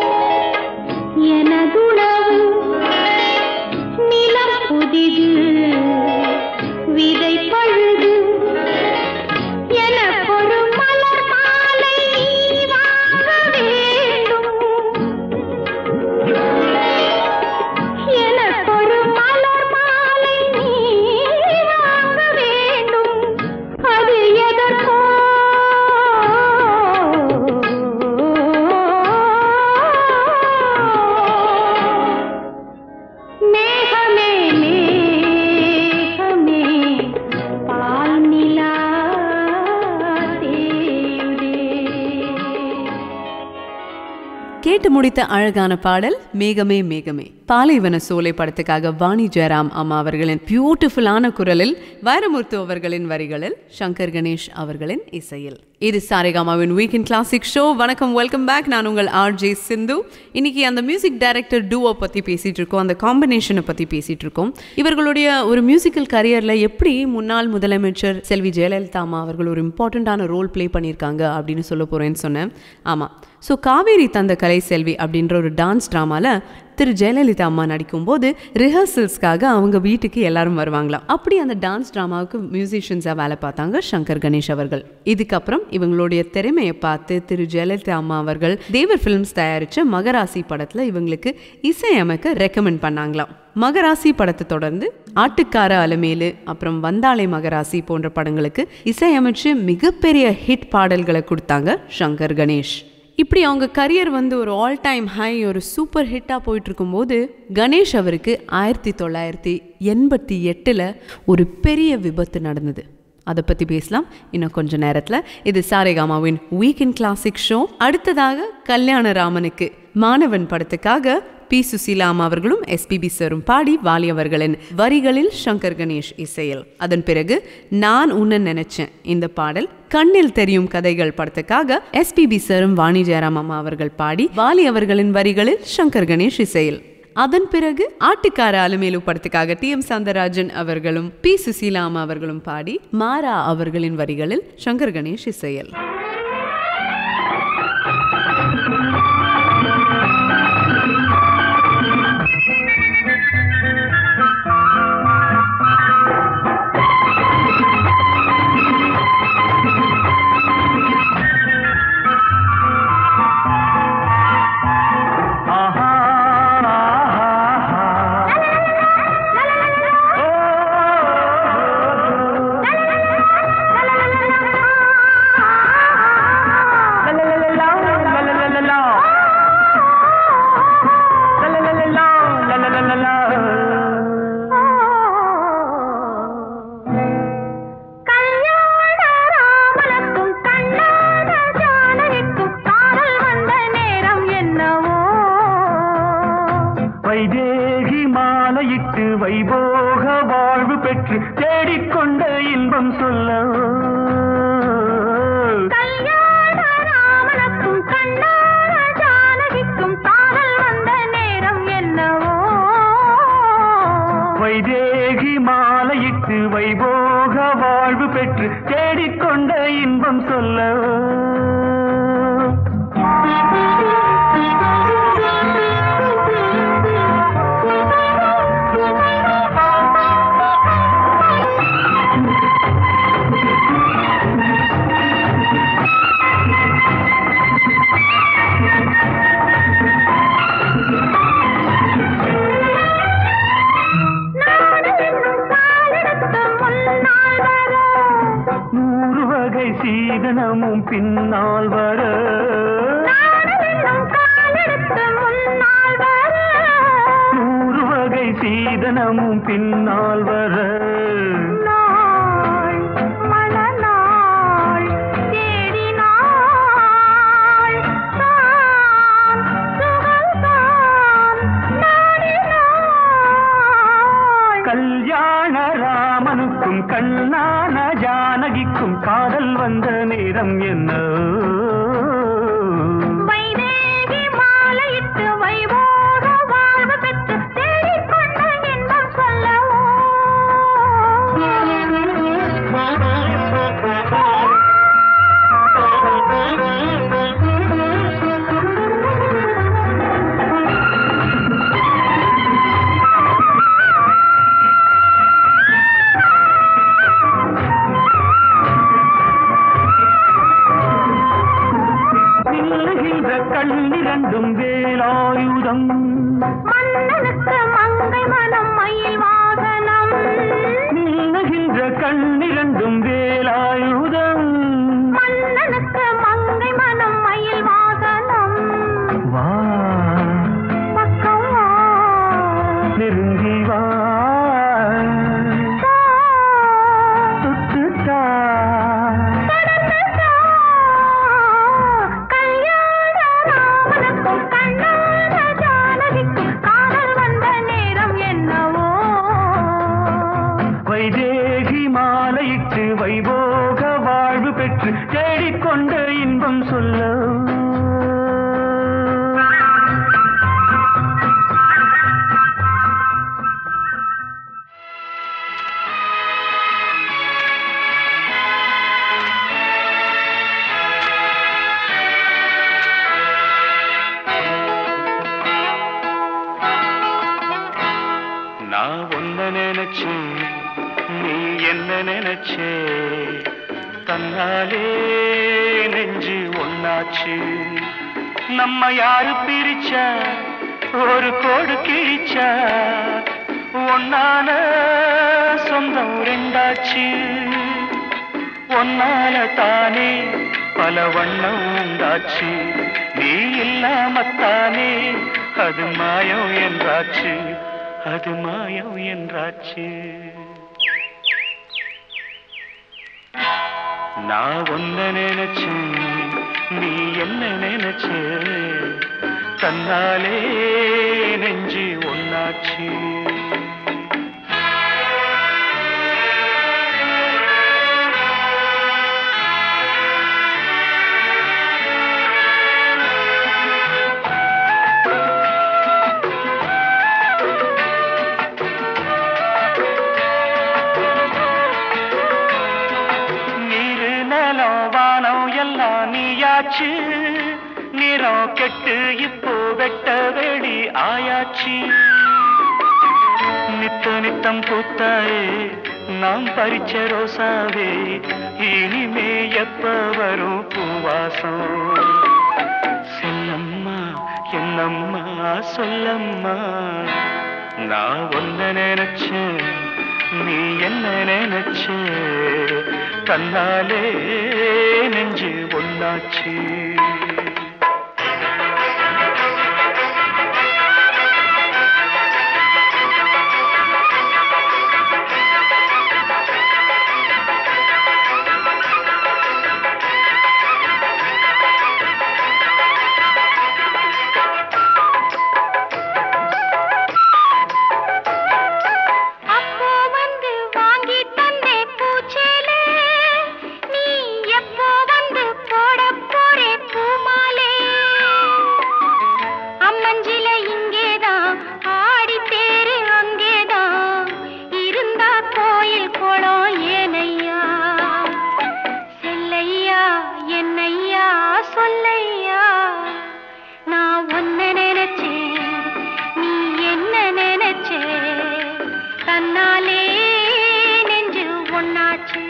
எனதுணவு நிலம் புதிது விதை பழுது எனக்கொரு மலர் மாலை நீ வாங்க வேண்டும் எனக்கொரு மலர் மாலை நீ வாங்க வேண்டும் அது எதற்கோ மேகமே மேகமே பால் நிலா தேயுதே கேட்டு முடித்த அழகான பாடல் மேகமே மேகமே பாலைவன சோலை படத்துக்காக வாணி ஜெயராம் அம்மா அவர்களின் பியூட்டிஃபுல்லான குரலில் வைரமுத்து அவர்களின் வரிகளில் சங்கர் கணேஷ் அவர்களின் இசையில் இது சாரேகாமாவின் வீக்கெண்ட் கிளாசிக் ஷோ வணக்கம் வெல்கம் பேக் நான் உங்கள் ஆர் ஜே சிந்து இன்னைக்கு அந்த மியூசிக் டைரக்டர் டூவை பற்றி பேசிட்டு இருக்கோம் அந்த காம்பினேஷனை பற்றி பேசிட்டு இருக்கோம் இவர்களுடைய ஒரு மியூசிக்கல் கரியரில் எப்படி முன்னாள் முதலமைச்சர் செல்வி ஜெயலலிதா அம்மா அவர்கள் ஒரு இம்பார்ட்டண்ட்டான ரோல் ப்ளே பண்ணியிருக்காங்க அப்படின்னு சொல்ல போகிறேன்னு சொன்னேன் ஆமாம் ஸோ காவேரி தந்த கலை செல்வி அப்படின்ற ஒரு டான்ஸ் ட்ராமாவில் திரு ஜெயலலிதா அம்மா நடிக்கும்போது ரிஹர்சல்ஸ்க்காக அவங்க வீட்டுக்கு எல்லாரும் வருவாங்களாம் அப்படி அந்த டான்ஸ் ட்ராமாவுக்கு மியூசிஷியன்ஸாக வேலை பார்த்தாங்க சங்கர் கணேஷ் அவர்கள் இதுக்கப்புறம் இவங்களுடைய திறமையை பார்த்து திரு ஜெயலலிதா அம்மா அவர்கள் தேவர் ஃபிலிம்ஸ் தயாரித்த மகராசி படத்தில் இவங்களுக்கு இசையமைக்க ரெக்கமெண்ட் பண்ணாங்களாம் மகராசி படத்தை தொடர்ந்து ஆட்டுக்கார அலமேலு அப்புறம் வந்தாளை மகராசி போன்ற படங்களுக்கு இசையமைச்சு மிகப்பெரிய ஹிட் பாடல்களை கொடுத்தாங்க சங்கர் கணேஷ் இப்படி அவங்க கரியர் வந்து ஒரு ஆல் டைம் ஹை ஒரு சூப்பர் ஹிட்டாக போயிட்டு இருக்கும்போது கணேஷ் அவருக்கு ஆயிரத்தி தொள்ளாயிரத்தி எண்பத்தி எட்டில் ஒரு பெரிய விபத்து நடந்தது அதை பற்றி பேசலாம் இன்னும் கொஞ்ச நேரத்தில் இது சாரேகாமாவின் வீக்கெண்ட் கிளாசிக் ஷோ அடுத்ததாக கல்யாண ராமனுக்கு மாணவன் படத்துக்காக பி சுசீலா அம்மா அவர்களும் எஸ்பிபி சரும் பாடி வாலி அவர்களின் வரிகளில் சங்கர் கணேஷ் இசையில் அதன் பிறகு நான் உன்ன நினைச்சேன் இந்த பாடல் கண்ணில் தெரியும் கதைகள் படத்துக்காக எஸ்பிபி சரும் வாணி ஜெயராம் அம்மா அவர்கள் பாடி வாலி அவர்களின் வரிகளில் சங்கர் கணேஷ் இசையில் அதன் பிறகு ஆட்டுக்கார அலமேலு படத்துக்காக டி எம் சௌந்தரராஜன் அவர்களும் பி சுசீலா அம்மா அவர்களும் பாடி மாரா அவர்களின் வரிகளில் சங்கர் கணேஷ் இசையில் ஆஹா கல்யாண ராமனுக்கும் கண்ணான ஜானகிக்கும் காதல் வந்த நேரம் என்னவோ வைதேகி மாலையிட்டு வைபோக வாழ்வு பெற்று தேடிக்கொண்ட இன்பம் சொல்ல கல்யாண இன்பம் சொல்ல நூறு வகை சீதனமும் பின்னால் வர நூறு வகை சீதனமும் பின்னால் வர கல்யாண ராமனுக்கும் கண்ணான ஜானகிக்கும் காதல் வந்த நேரம் என்ன வைதேகி மாலையிட்டு வைபோக வாழ்வு பெற்று தேடிக்கொண்ட இன்பம் சொல்லவோ நில்லுகின்ற கண்ணிரண்டும் வேலாயுதம் மன்னனுக்கு மங்கை மனம் மயில் வாகனம் நில்லுகின்ற கண்ணிரண்டும் வேலாயுதம் மன்னனுக்கு மங்கை மனம் மயில் வாகனம் வா பக்கம் வா. நெருங்கி வா தா. தொட்டுட்டா கடந்து தா. கல்யாண ராமனுக்கும் கண்ணான ஜானகிக்கும் காதல் வந்த நேரம் என்னவோ வைதேகி மாலையிட்டு வைபோக வாழ்வு பெற்று தேடிக்கொண்ட இன்பம் சொல்ல நான் ஒன்ன நினைச்சு நீ என்ன நினைச்சே தன்னாலே நெஞ்சு ஒன்னாச்சு நம்ம யாரு பிரிச்சா ஒரு கோடு கிழிச்சா ஒன்னான சொந்தம் ரெண்டாச்சு ஒன்னால தானே பல வண்ணம் உண்டாச்சு நீ இல்லாமத்தானே அது மாயம் என்றாச்சு அது மாயம் என்றாச்சு நான் ஒன்ன நினைச்சேன் நீ என்ன நினைச்ச தன்னாலே நெஞ்சு ஒன்னாச்சு நீரு நிலம் வானம் எல்லாம் நீயாச்சு நிறம் கெட்டு இப்போ வெட்ட வெளி ஆயாச்சு நித்த நித்தம் பூத்தாயே நாம் பறிச்ச ரோசாவே இனிமே எப்ப வரும் பூவாசம் செல்லம்மா என்னம்மா சொல்லம்மா நான் ஒன்ன நினைச்சேன் நீ என்ன நினைச்ச தன்னாலே நெஞ்சு ஒன்னாச்சு அப்போ வந்து வாங்கி தந்தே பூச்சேலே நீ எப்போ வந்து போட போறே பூ சொல்லையா நான் உன்னை நினைச்சேன் நீ என்ன நினைச்சே தன்னாலே நெஞ்சு ஒன்னாச்சு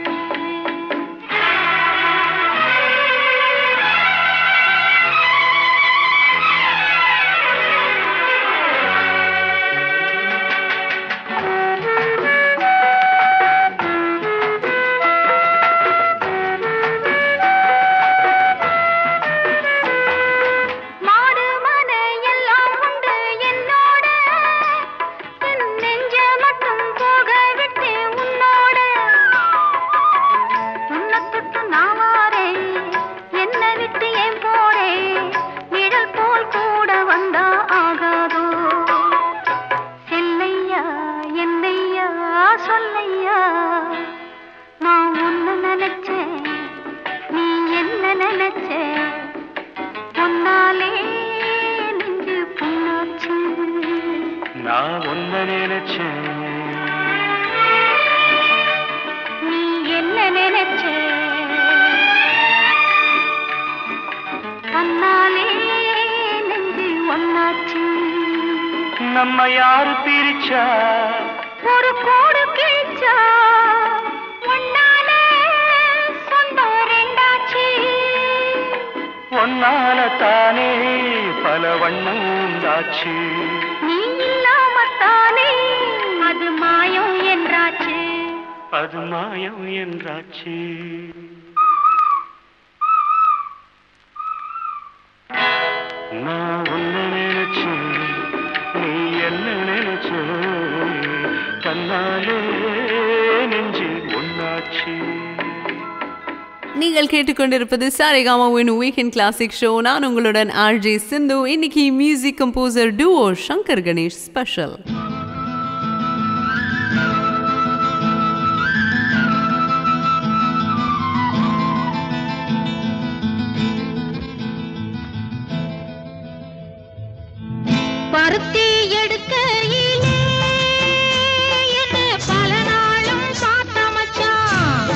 மாடு மனை எல்லாம் உண்டு என்னோட என் நெஞ்ச மட்டும் போக விட்டு உன்னோட உன்னை தொட்டு நான் வாரேன் என்னை விட்டு ஏன் போறேன் நிழல் போல் கூட வந்தா ஆகாதோ செல்லையா என்னையா சொல்லையா நான் உன்னை நினைச்சேன் நீ என்ன நினைச்சே பொன்னாலே நெஞ்சு பொன்னாச்சு நான் ஒன்ன நினைச்சேன் நீ என்ன நினைச்சே பொன்னாலே நெஞ்சு ஒன்னாச்சு நம்ம யாரு பிரிச்சா ஒரு கோடு கிழிச்சா ஒன்னாலே சொந்தம் ரெண்டாச்சு ஒன்னால தானே பல வண்ணம் உண்டாச்சு நீ இல்லாமத்தானே அது மாயம் என்றாச்சு அது மாயம் என்றாச்சு நான் ஒன்ன நினைச்சேன் நீ என்ன நினைச்ச கண்ணாலே நெஞ்சு ஒன்னாச்சு நீங்கள் கேட்டுக்கொண்டிருப்பது சாரேகாமாவின் வீக்கெண்ட் கிளாசிக் ஷோ நான் உங்களுடன் ஆர்ஜே சிந்து இன்னைக்கு music composer duo Shankar Ganesh special பருத்தி எடுக்கையிலே என்ன பல நாளும் பார்த்த மச்சான்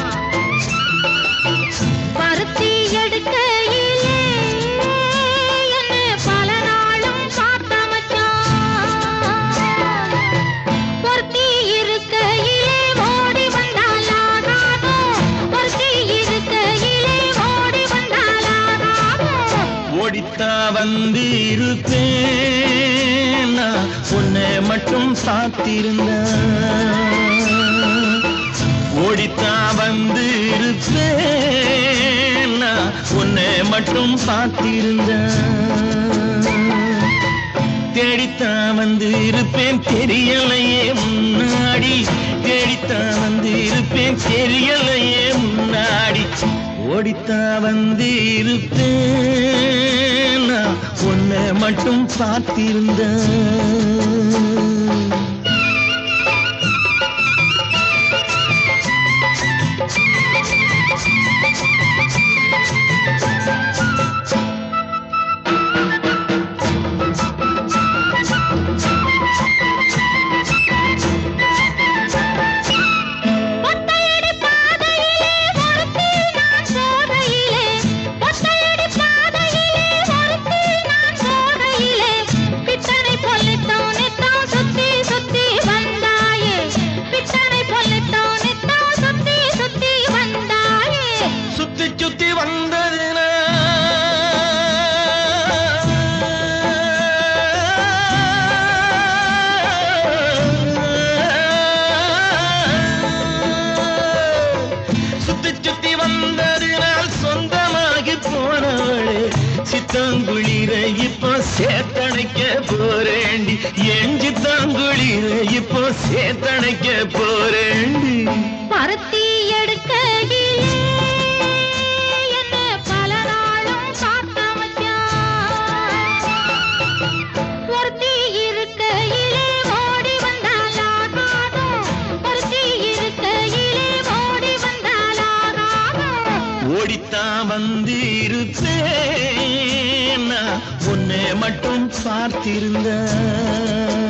பருத்தி எடுக்கையிலே என்ன பல நாளும் பார்த்த மச்சான் பொருத்தி இருக்கையிலே ஓடி வந்தாலாகாதோ பொருத்தி இருக்கையிலே ஓடி வந்தாலாகாதோ ஓடித்தா வந்து இருப்பேன் நான் உன்னை மட்டும் பார்த்திருந்தேன் ஓடித்தா வந்து இருப்பேன் நான் உன்னை மட்டும் பார்த்திருந்தேன் தேடித்தான் வந்து இருப்பேன் தெரியலையே முன்னாடி தேடித்தான் வந்து இருப்பேன் தெரியலையே முன்னாடி ஓடித்தான் வந்து இருப்பேன் நான் உன்னை மட்டும் பார்த்திருந்தேன் ஒத்தையடி பாதையிலே ஒருத்தி நான் சோதையிலே ஒத்தையடி பாதையிலே ஒருத்தி நான் சோதையிலே பித்தனை பொல்லிட்டோம் நித்தம் சுத்தி சுத்தி வந்தாயே பித்தனை பொல்லிட்டோம் நித்தம் சுத்தி சுத்தி வந்தாயே சுத்தி சுத்தி வந்ததுனா சுத்தி சுத்தி வந்ததினால் சொந்தமாகி போனவளே சித்தாங்குளிர இப்போ சேத்தணைக்க போறேண்டி என் சித்தாங்குளிர இப்போ சேத்தணைக்க போறேண்டி பருத்தி எடுக்கையிலே என்ன பல நாளும் பார்த்த மச்சான் ஒருத்தி இருக்கையிலே ஓடி வந்தாலாகாதோ ஒருத்தி இருக்கையிலே ஓடி வந்தாலாகாதோ ஓடித்தான் வந்து இருப்பேன் நான் உன்னை மட்டும் பார்த்திருந்தேன்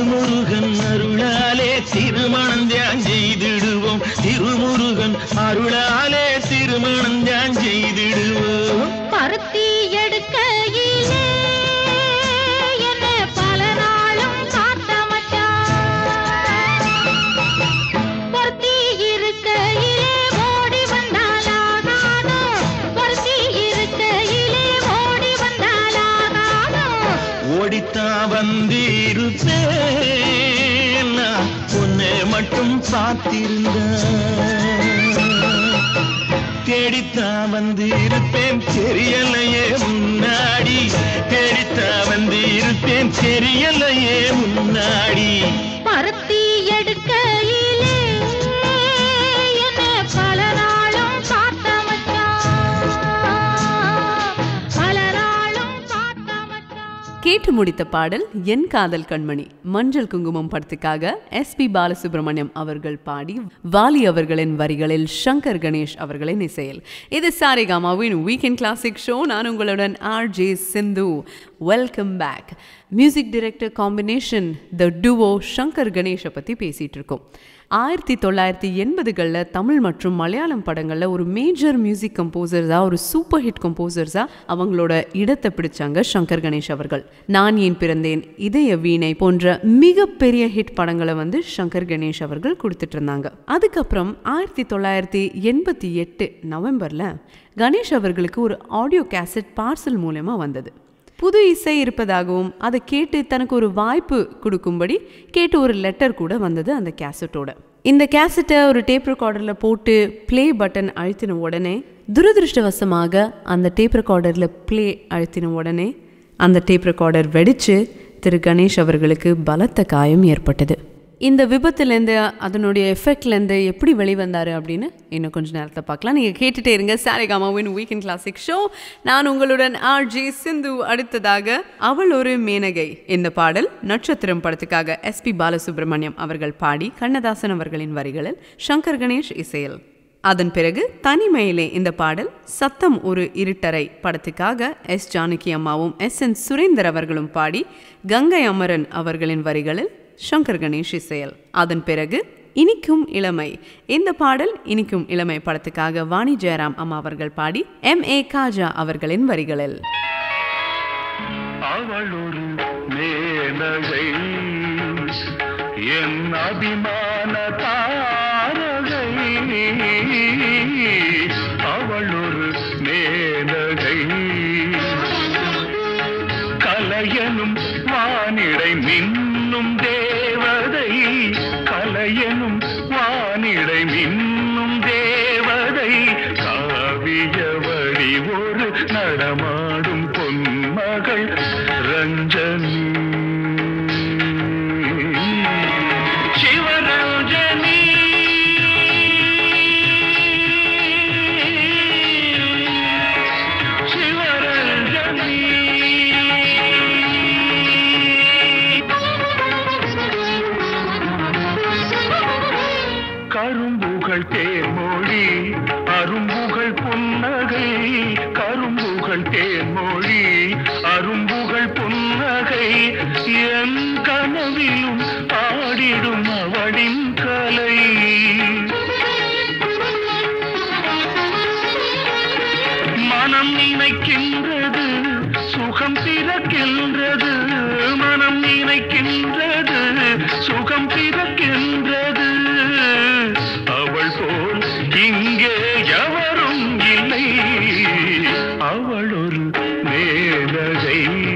திருமுருகன் அருளாலே திருமணம் தியான் செய்திடுவோம் திருமுருகன் அருளாலே திருமணம் தியான் செய்திடுவோம் பருத்தி எடுக்கையிலே என்ன பல நாளும் காத்த மச்சான் பொருத்தி இருக்கையிலே ஓடி வந்தாலாகாதோ பொருத்தி இருக்கையிலே ஓடி வந்தாலாகாதோ ஓடித்தான் வந்திருப்பேன் நான் உன்னை மட்டும் பார்த்திருந்தேன் தேடித்தான் வந்து இருப்பேன் தெரியலையே முன்னாடி தேடித்தான் வந்து இருப்பேன் தெரியலையே முன்னாடி பருத்தி எடுக்கையிலே என்ன பல நாளும் காத்த மச்சான் பல நாளும் காத்த மச்சான் கேட்டு முடித்த பாடல் என் காதல் கண்மணி மஞ்சள் குங்குமம் படத்துக்காக எஸ்பி பாலசுப்ரமணியம் அவர்கள் பாடி வாலி அவர்களின் வரிகளில் சங்கர் கணேஷ் அவர்களின் இசையில் இது சாரிகாமாவின் வீக்கெண்ட் கிளாசிக் ஷோ நான் உங்களுடன் R J Sindhu welcome back music director combination the duo Shankar கணேஷை பற்றி பேசிகிட்டு இருக்கோம் ஆயிரத்தி தொள்ளாயிரத்தி எண்பதுகளில் தமிழ் மற்றும் மலையாளம் படங்களில் ஒரு மேஜர் மியூசிக் கம்போசர்ஸாக ஒரு சூப்பர் ஹிட் கம்போசர்ஸாக அவங்களோட இடத்தை பிடிச்சாங்க சங்கர் கணேஷ் அவர்கள் நான் ஏன் பிறந்தேன் இதய வீணை போன்ற மிகப்பெரிய ஹிட் படங்களை வந்து சங்கர் கணேஷ் அவர்கள் கொடுத்துட்டு இருந்தாங்க அதுக்கப்புறம் ஆயிரத்தி தொள்ளாயிரத்தி எண்பத்தி எட்டு நவம்பரில் கணேஷ் அவர்களுக்கு ஒரு ஆடியோ கேசட் பார்சல் மூலயமா வந்தது புது இசை இருப்பதாகவும் அதை கேட்டு தனக்கு ஒரு வாய்ப்பு கொடுக்கும்படி கேட்டு ஒரு லெட்டர் கூட வந்தது அந்த கேசட்டோட இந்த கேசட்டை ஒரு டேப் ரெக்கார்டரில் போட்டு ப்ளே பட்டன் அழுத்தின உடனே துரதிருஷ்டவசமாக அந்த டேப் ரெக்கார்டரில் ப்ளே அழுத்தின உடனே அந்த டேப் ரெக்கார்டர் வெடித்து திரு கணேஷ் அவர்களுக்கு பலத்த காயம் ஏற்பட்டது இந்த விபத்துலேருந்து அதனுடைய எஃபெக்ட்லேருந்து எப்படி வெளிவந்தார் அப்படின்னு இன்னும் கொஞ்சம் நேரத்தை பார்க்கலாம் நீங்கள் கேட்டுட்டே இருங்க சாரிகாமாவின் வீக்கெண்ட் கிளாசிக் ஷோ நான் உங்களுடன் ஆர் ஜே சிந்து அடுத்ததாக அவள் ஒரு மேனகை இந்த பாடல் நட்சத்திரம் படத்துக்காக எஸ்பி பாலசுப்ரமணியம் அவர்கள் பாடி கண்ணதாசன் அவர்களின் வரிகளில் சங்கர் கணேஷ் இசையில் அதன் பிறகு தனிமையிலே இந்த பாடல் சத்தம் ஒரு இருட்டறை படத்துக்காக எஸ் ஜானகி அம்மாவும் எஸ் என் சுரேந்தர் அவர்களும் பாடி கங்கை அமரன் அவர்களின் வரிகளில் சங்கர் கணேஷ் இசையல் அதன் பிறகு இனிக்கும் இளமை இந்த பாடல் இனிக்கும் இளமை படத்துக்காக வாணி ஜெயராம் அம்மா அவர்கள் பாடி எம் ஏ காஜா அவர்களின் வரிகளில் அவள் ஒரு மேனகை என் அபிமான தாரகை அவள் ஒரு மேனகை கலையனும் வானிடை மின்னும் தேவதை கலையனும் வானிடை மின்னும் தேவதை காவிய வழி ஒரு நடமாடும் பொன்மகள் ரஞ்சனி சிவரஞ்சனி கரும்புகள் தேன்மொழி அரும்புகள் புன்னகை கரும்புகள் தேன்மொழி அரும்புகள் புன்னகை என் கனவிலும் ஆடிடும் அவளின் கலை மனம் நினைக்கின்றது சுகம் பிறக்கின்றது மனம் நினைக்கின்றது சுகம் பிறக்கின்றது அவள் போல் இங்கே எவரும் இல்லை அவள் ஒரு மேலகை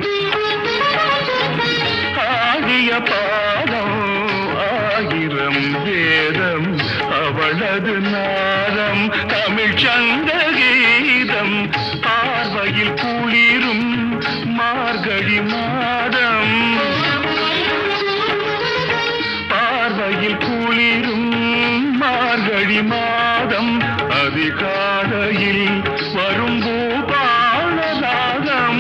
ஆகிய பாதம் ஆயிரம் வேதம் அவளது நாதம் தமிழ் சங்க கீதம் பார்வையில் குளிரும் மார்கழி மாதம் பார்வையில் குளிரும் மார்கழி மாதம் அதிகாலையில் வரும் பூபாலராகம்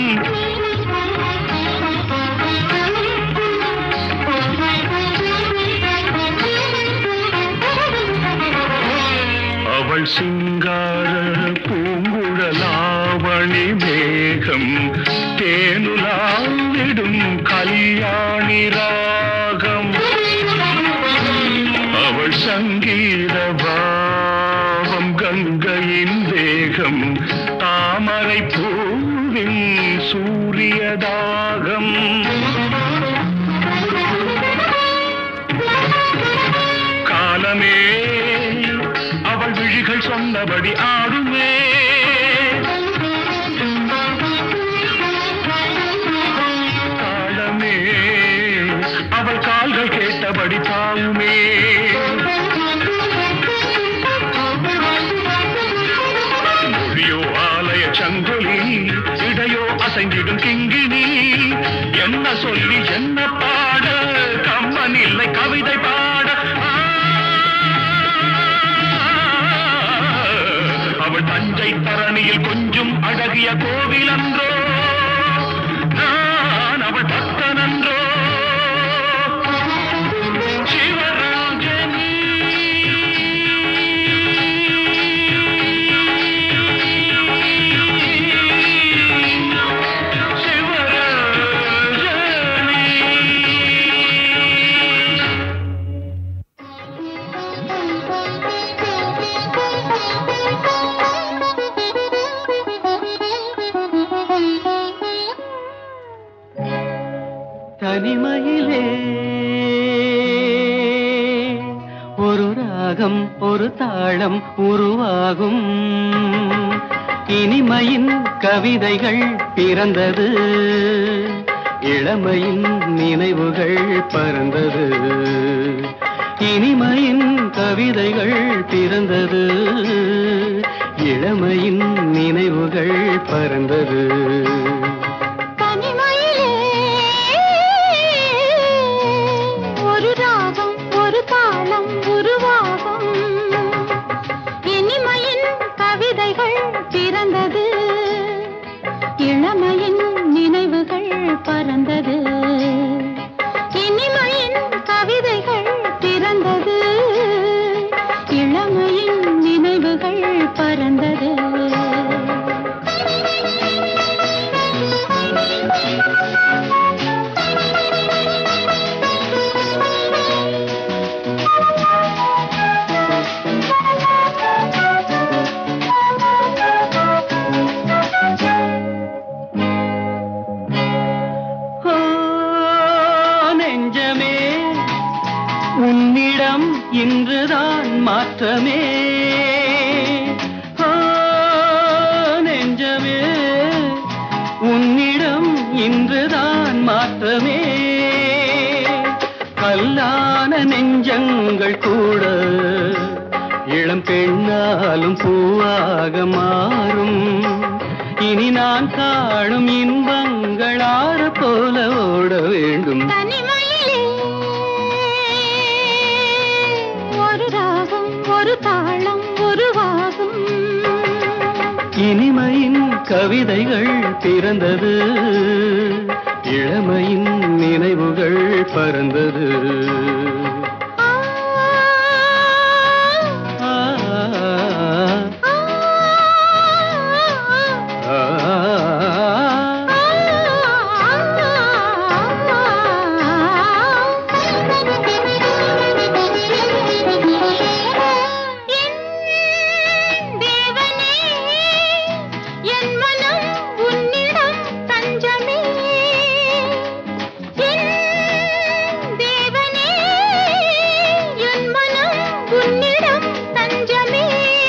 அவள் சிங்கார பூங்குழலாவணி மேகம் தேனுலாவிடும் கல்யாணி ராகம் சங்கீத பாவம் கங்கையின் தேகம் தாமரை பூவின் சூரியதாகம் காலமே அவள் விழிகள் சொன்னபடி ஆடுமே காலமே அவள் கால்கள் கேட்டபடி தாவுமே மொழியோ ஆலய சங்கொலி இடையோ அசைந்திடும் கிங்கிணி என்ன சொல்லி என்ன பாட கம்மன் இல்லை கவிதை பாட ஆ, அவள் தஞ்சை தரணியில் கொஞ்சம் அழகிய கோவில் அன்றோ நான் அவள் பக்தனன்றோ சிவராஜனி சிவராஜனி தனிமையிலே ஒரு ராகம் ஒரு தாளம் உருவாகும் இனிமையின் கவிதைகள் பிறந்தது இளமையின் நினைவுகள் பறந்தது இனிமையின் கவிதைகள் பிறந்தது இளமையின் நினைவுகள் பறந்தது தனிமையிலே ஒரு ராகம் ஒரு தாளம் உருவாகும் இனிமையின் கவிதைகள் பிறந்தது இளமையின் நினைவுகள் பறந்தது இனிமையின் கவிதைகள் பிறந்தது இளமையின் நினைவுகள் பறந்தது ஆ, நெஞ்சமே உன்னிடம் இன்றுதான் மாற்றமே ஆ, நெஞ்சமே உன்னிடம் இன்றுதான் மாற்றமே கல்லான நெஞ்சங்கள் கூட இளம் பெண்ணாலும் பூவாக மாறும் இனி நான் காணும் இன்பங்கள் ஆறு போல ஓட வேண்டும் தனிமையிலே ஒரு ராகம் ஒரு தாளம் உருவாகும் இனிமையின் கவிதைகள் பிறந்தது இளமையின் நினைவுகள் பறந்தது ஆ, ஆ, ஆ, ஆ, ஆ. என் தேவனே என் மனம் உன்னிடம் தஞ்சமே என் தேவனே என் மனம் உன்னிடம் தஞ்சமே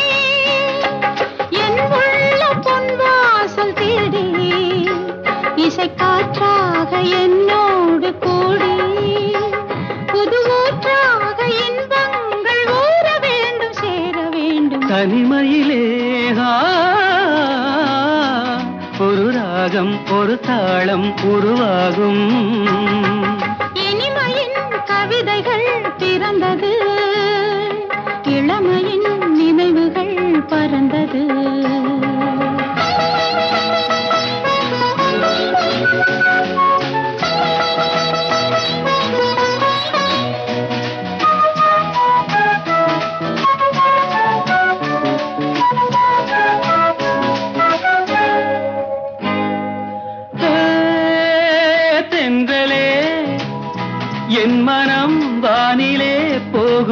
என் உள்ள பொன்வாசல் தேடி இசை காற்றாக என்னோடு கூடி புது ஊற்றாக இன்பங்கள் ஊற வேண்டும் சேர வேண்டும் தனிமையிலே ஆ, ஒரு ராகம் ஒரு தாளம் உருவாகும் இனிமையின் கவிதைகள் பிறந்தது இளமையின் நினைவுகள் பறந்தது ஏ, தென்றலே என் மனம் வானிலே போகும்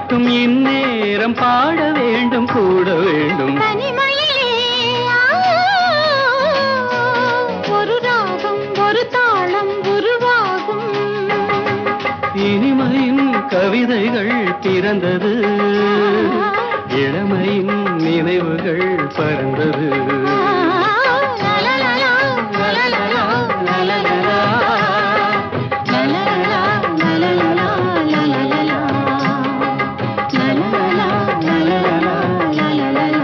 மட்டும் இந்நேரம் பாட வேண்டும் கூட வேண்டும் தனிமையிலே ஒரு ராகம் ஒரு தாளம் உருவாகும் இனிமையின் கவிதைகள் பிறந்தது இளமையின் நினைவுகள் பறந்தது லலலலா, லலலலா, லலலலா. லலலலா, லலலலா, லலலலா. லலலலா, லலலலா, லலலலா.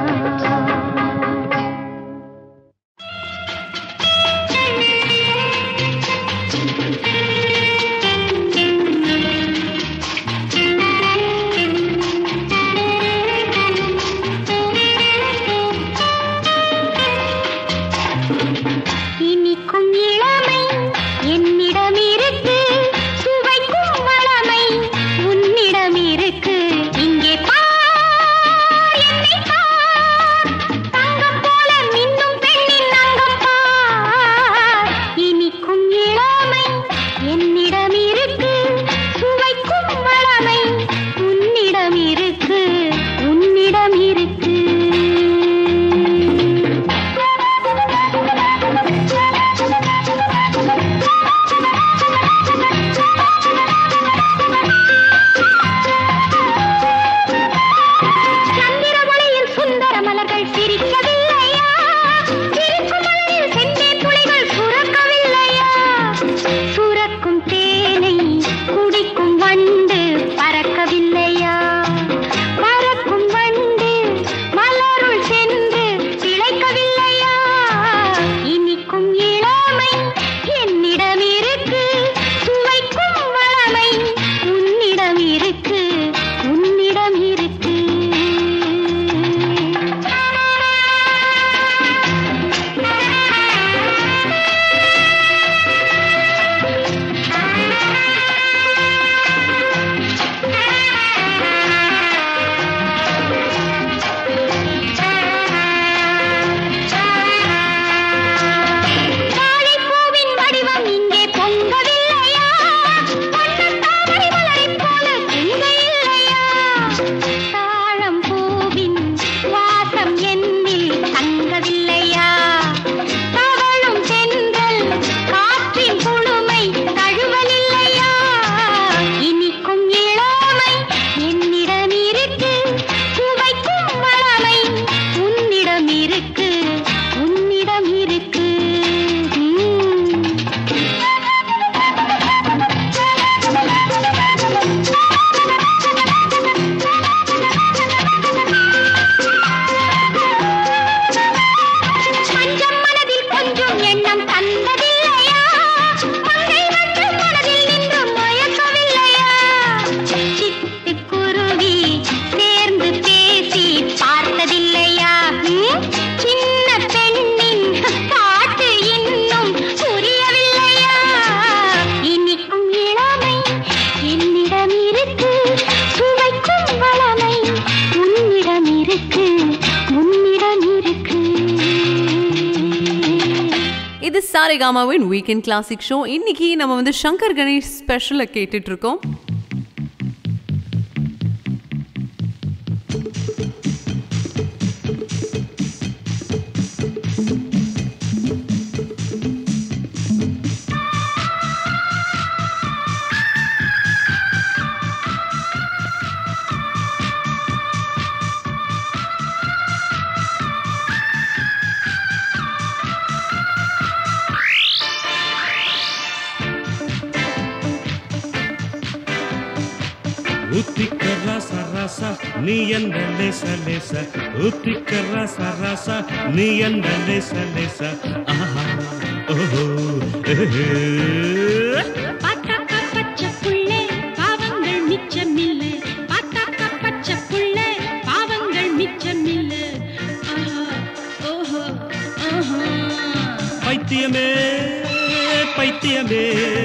இனிக்கும் இளமை என்னிடம் இருக்கு சுவைக்கும் வளமை உன்னிடம் இருக்கு இங்கே பார் என்னை பார் தங்கம் போல மின்னும் பெண்ணின் அங்கம் பார் இனிக்கும் இளமை என்னிடம் இருக்கு சுவைக்கும் வளமை உன்னிடம் இருக்கு உன்னிடம் இருக்கு சந்திர ஒளியில் சுந்தர மலர்கள் சிரிக்கவில்லையா சிரிக்கும் மலரில் செந்தே புலிகள் சுரக்கவில்லையா சுரக்கும் தேனை குடிக்கும் வண்டு பறக்கவில்லையா பறக்கும் வண்டு மலருள் சென்று திளைக்கவில்லையா இனிக்கும் இளமை என்னிடம் இருக்கு சுவைக்கும் வளமை உன்னிடம் இருக்கு உன்னிடம் இருக்கு வாழைப்பூவின் வடிவம் இங்கே பொங்கவில்லையா வண்ணத் தாமரை மலரைப் போல சிந்தையில்லையா தாழம் பூவின் வாசம் என்னில் தங்கவில்லையா தவழும் சென்றல் காற்றின் குளுமை தழுவலில்லையா இனிக்கும் இளமை என்னிடம் இருக்கு சுவைக்கும் வளமை உன்னிடம் இருக்கு உன்னிடம் இருக்கு ம். பஞ்சம் மனதில் கொஞ்சம் எண்ணம் தந்ததில்லையா மங்கை வந்து மனதில் நின்று மயக்கவில்லையா சிட்டுக்குருவி சேர்ந்து பேசி பார்த்ததில்லையா ம்? சின்ன பெண்ணின் பாட்டு இன்னும் புரியவில்லையா இனிக்கும் இளமை என்னிடம் இருக்கு சுவைக்கும் வளமை உன்னிடம் இருக்கு உன்னிடம் இருக்கு இது சாரேகாமாவின் வீக்கெண்ட் கிளாசிக் ஷோ இன்னைக்கு நம்ம வந்து சங்கர் கணேஷ் ஸ்பெஷலை கேட்டுட்டு இருக்கோம் ஊத்திக்க ரச ரச நீ என்ன லேச லேச ஊத்திக்க ரச ரச நீ என்ன லேச லேச ஆஹா ஓஹோ ஏஹே. பாட்டாக்கா பச்சை புள்ளே பாவங்கள் மிச்சமில்லை பாட்டாக்கா பச்சை புள்ளே பாவங்கள் மிச்சமில்லை ஆஹா ஓஹோ ஆஹா பைத்தியமே பைத்தியமே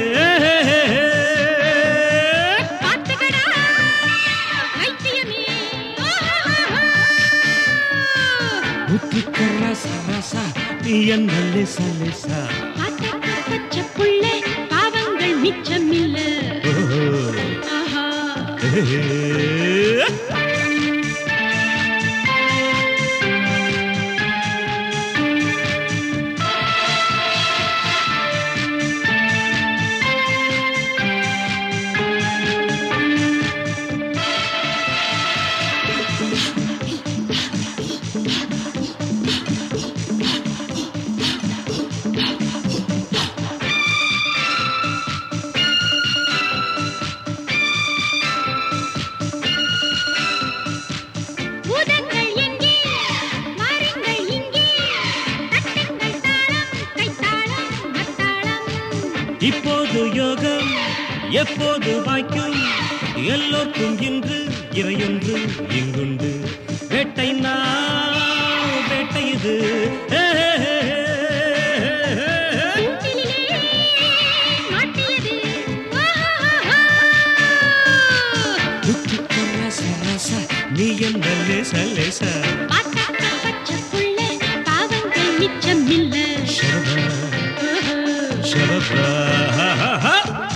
பாத்துக்கடா வைத்தியமே ஊத்திக்க ரச ரச நீ என்ன லேச லேச பாட்டாக்கா பச்சை புள்ளே பாவங்கள் மிச்சமில்லை ஓஹோ ஆஹா ஏஹே. இப்போது யோகம் எப்போது வாய்க்கும் எல்லோருக்கும் இன்று இறையொன்று இங்குண்டு வேட்டை நான் வேட்டை இது ஏ, ஏ, ஏ, ஏ, ஏ. கூட்டிலே மாட்டியது ஆஹா முத்துக்கு ரச ரச, நீ என்ன லேச லேச பாட்டாக்க பச்சை புள்ள பாவங்கள் மிச்சம் இல்ல ஷரபா ஷரபா ஹா, ஹா, ஹா.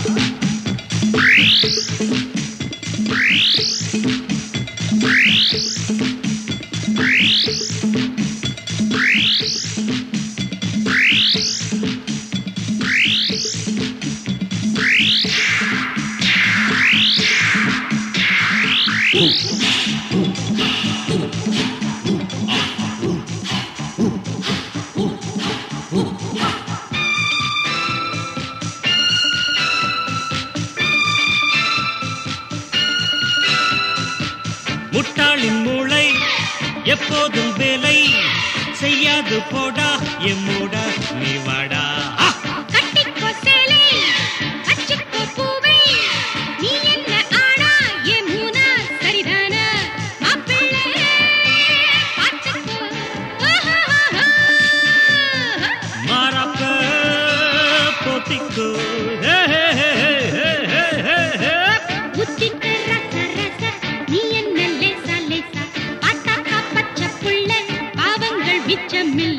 முட்டாளின் மூளை எப்போதும் வேலை செய்யாது போடா எம்மூடா நீ வாடா ஆ! கட்டிக்கோ சேலை வச்சுக்கோ பூவை நீ என்ன ஆனா என் மூனா சரிதானா மாப்பிள்ளை பார்த்துக்கோ ஆஹா மாறாப்ப போத்திக்கோ ஹே, ஹே, ஹே, ஹே, ஹே, ஹே, ஹே. முத்திக்க ரச ரச நீ என்ன லேசா லேசா பாட்டாக்கா பச்சை புள்ள பாவங்கள் மிச்சமில்ல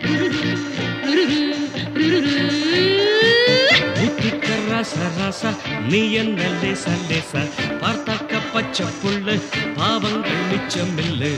ஊத்திக்க ரச ரச நீ என்ன லேச லேச பார்த்தாக்க பச்சை புள்ள பாவங்கள் மிச்சம் இல்லை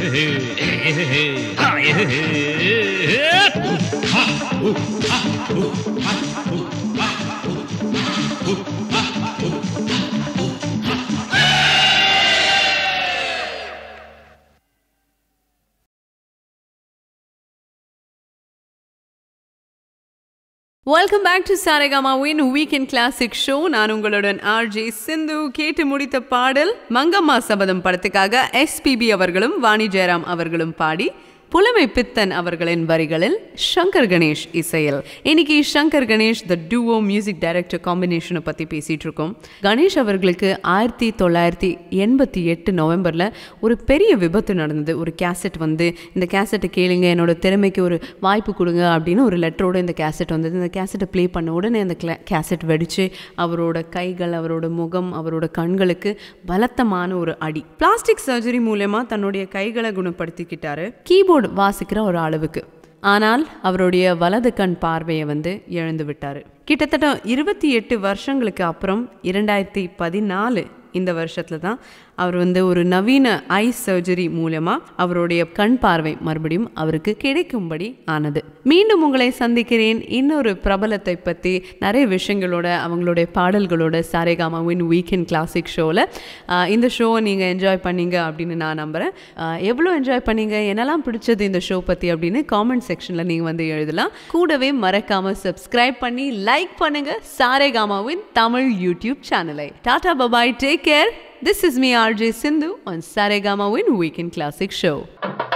வெல்கம் பேக் டு சாரேகாமாவின் வீக்கெண்ட் கிளாசிக் ஷோ நான் உங்களுடன் ஆர்ஜே சிந்து கேட்டு முடித்த பாடல் மங்கம்மா சபதம் படத்துக்காக எஸ்பிபி அவர்களும் வாணி ஜெயராம் அவர்களும் பாடி புலமை பித்தன் அவர்களின் வரிகளில் சங்கர் கணேஷ் இசையில் இன்னைக்கு Shankar Ganesh the duo music director காம்பினேஷனை பற்றி பேசிகிட்டு இருக்கோம் கணேஷ் அவர்களுக்கு ஆயிரத்தி தொள்ளாயிரத்தி எண்பத்தி எட்டு நவம்பரில் ஒரு பெரிய விபத்து நடந்தது ஒரு கேசட் வந்து இந்த கேசட்டை கேளுங்க என்னோட திறமைக்கு ஒரு வாய்ப்பு கொடுங்க அப்படின்னு ஒரு லெட்டரோட இந்த கேசட் வந்தது இந்த கேசட்டை ப்ளே பண்ண உடனே அந்த கேசட் வெடிச்சு அவரோட கைகள் அவரோட முகம் அவரோட கண்களுக்கு பலத்தமான ஒரு அடி பிளாஸ்டிக் சர்ஜரி மூலமா தன்னுடைய கைகளை குணப்படுத்திக்கிட்டாரு கீபோர்டு வாசிக்கிற ஒரு அளவுக்கு ஆனால் அவருடைய வலது கண் பார்வையை வந்து இழந்து விட்டார் கிட்டத்தட்ட இருபத்தி எட்டு வருஷங்களுக்கு அப்புறம் இரண்டாயிரத்தி பதினாலு இந்த வருஷத்துல தான் அவர் வந்து ஒரு நவீன ஐ சர்ஜரி மூலமாக அவருடைய கண் பார்வை மறுபடியும் அவருக்கு கிடைக்கும்படி ஆனது மீண்டும் உங்களை சந்திக்கிறேன் இன்னொரு பிரபலத்தை பற்றி நிறைய விஷயங்களோட அவங்களுடைய பாடல்களோட சாரேகாமாவின் வீக்கெண்ட் கிளாசிக் ஷோவில் இந்த ஷோவை நீங்கள் என்ஜாய் பண்ணீங்க அப்படின்னு நான் நம்புகிறேன் எவ்வளோ என்ஜாய் பண்ணீங்க என்னெல்லாம் பிடிச்சது இந்த ஷோ பற்றி அப்படின்னு காமெண்ட் செக்ஷனில் நீங்கள் வந்து எழுதலாம் கூடவே மறக்காமல் சப்ஸ்கிரைப் பண்ணி லைக் பண்ணுங்கள் சாரேகாமாவின் தமிழ் யூடியூப் சேனலை tata bye bye take care This is me, RJ Sindhu, on Saregama Win Weekend Classic Show.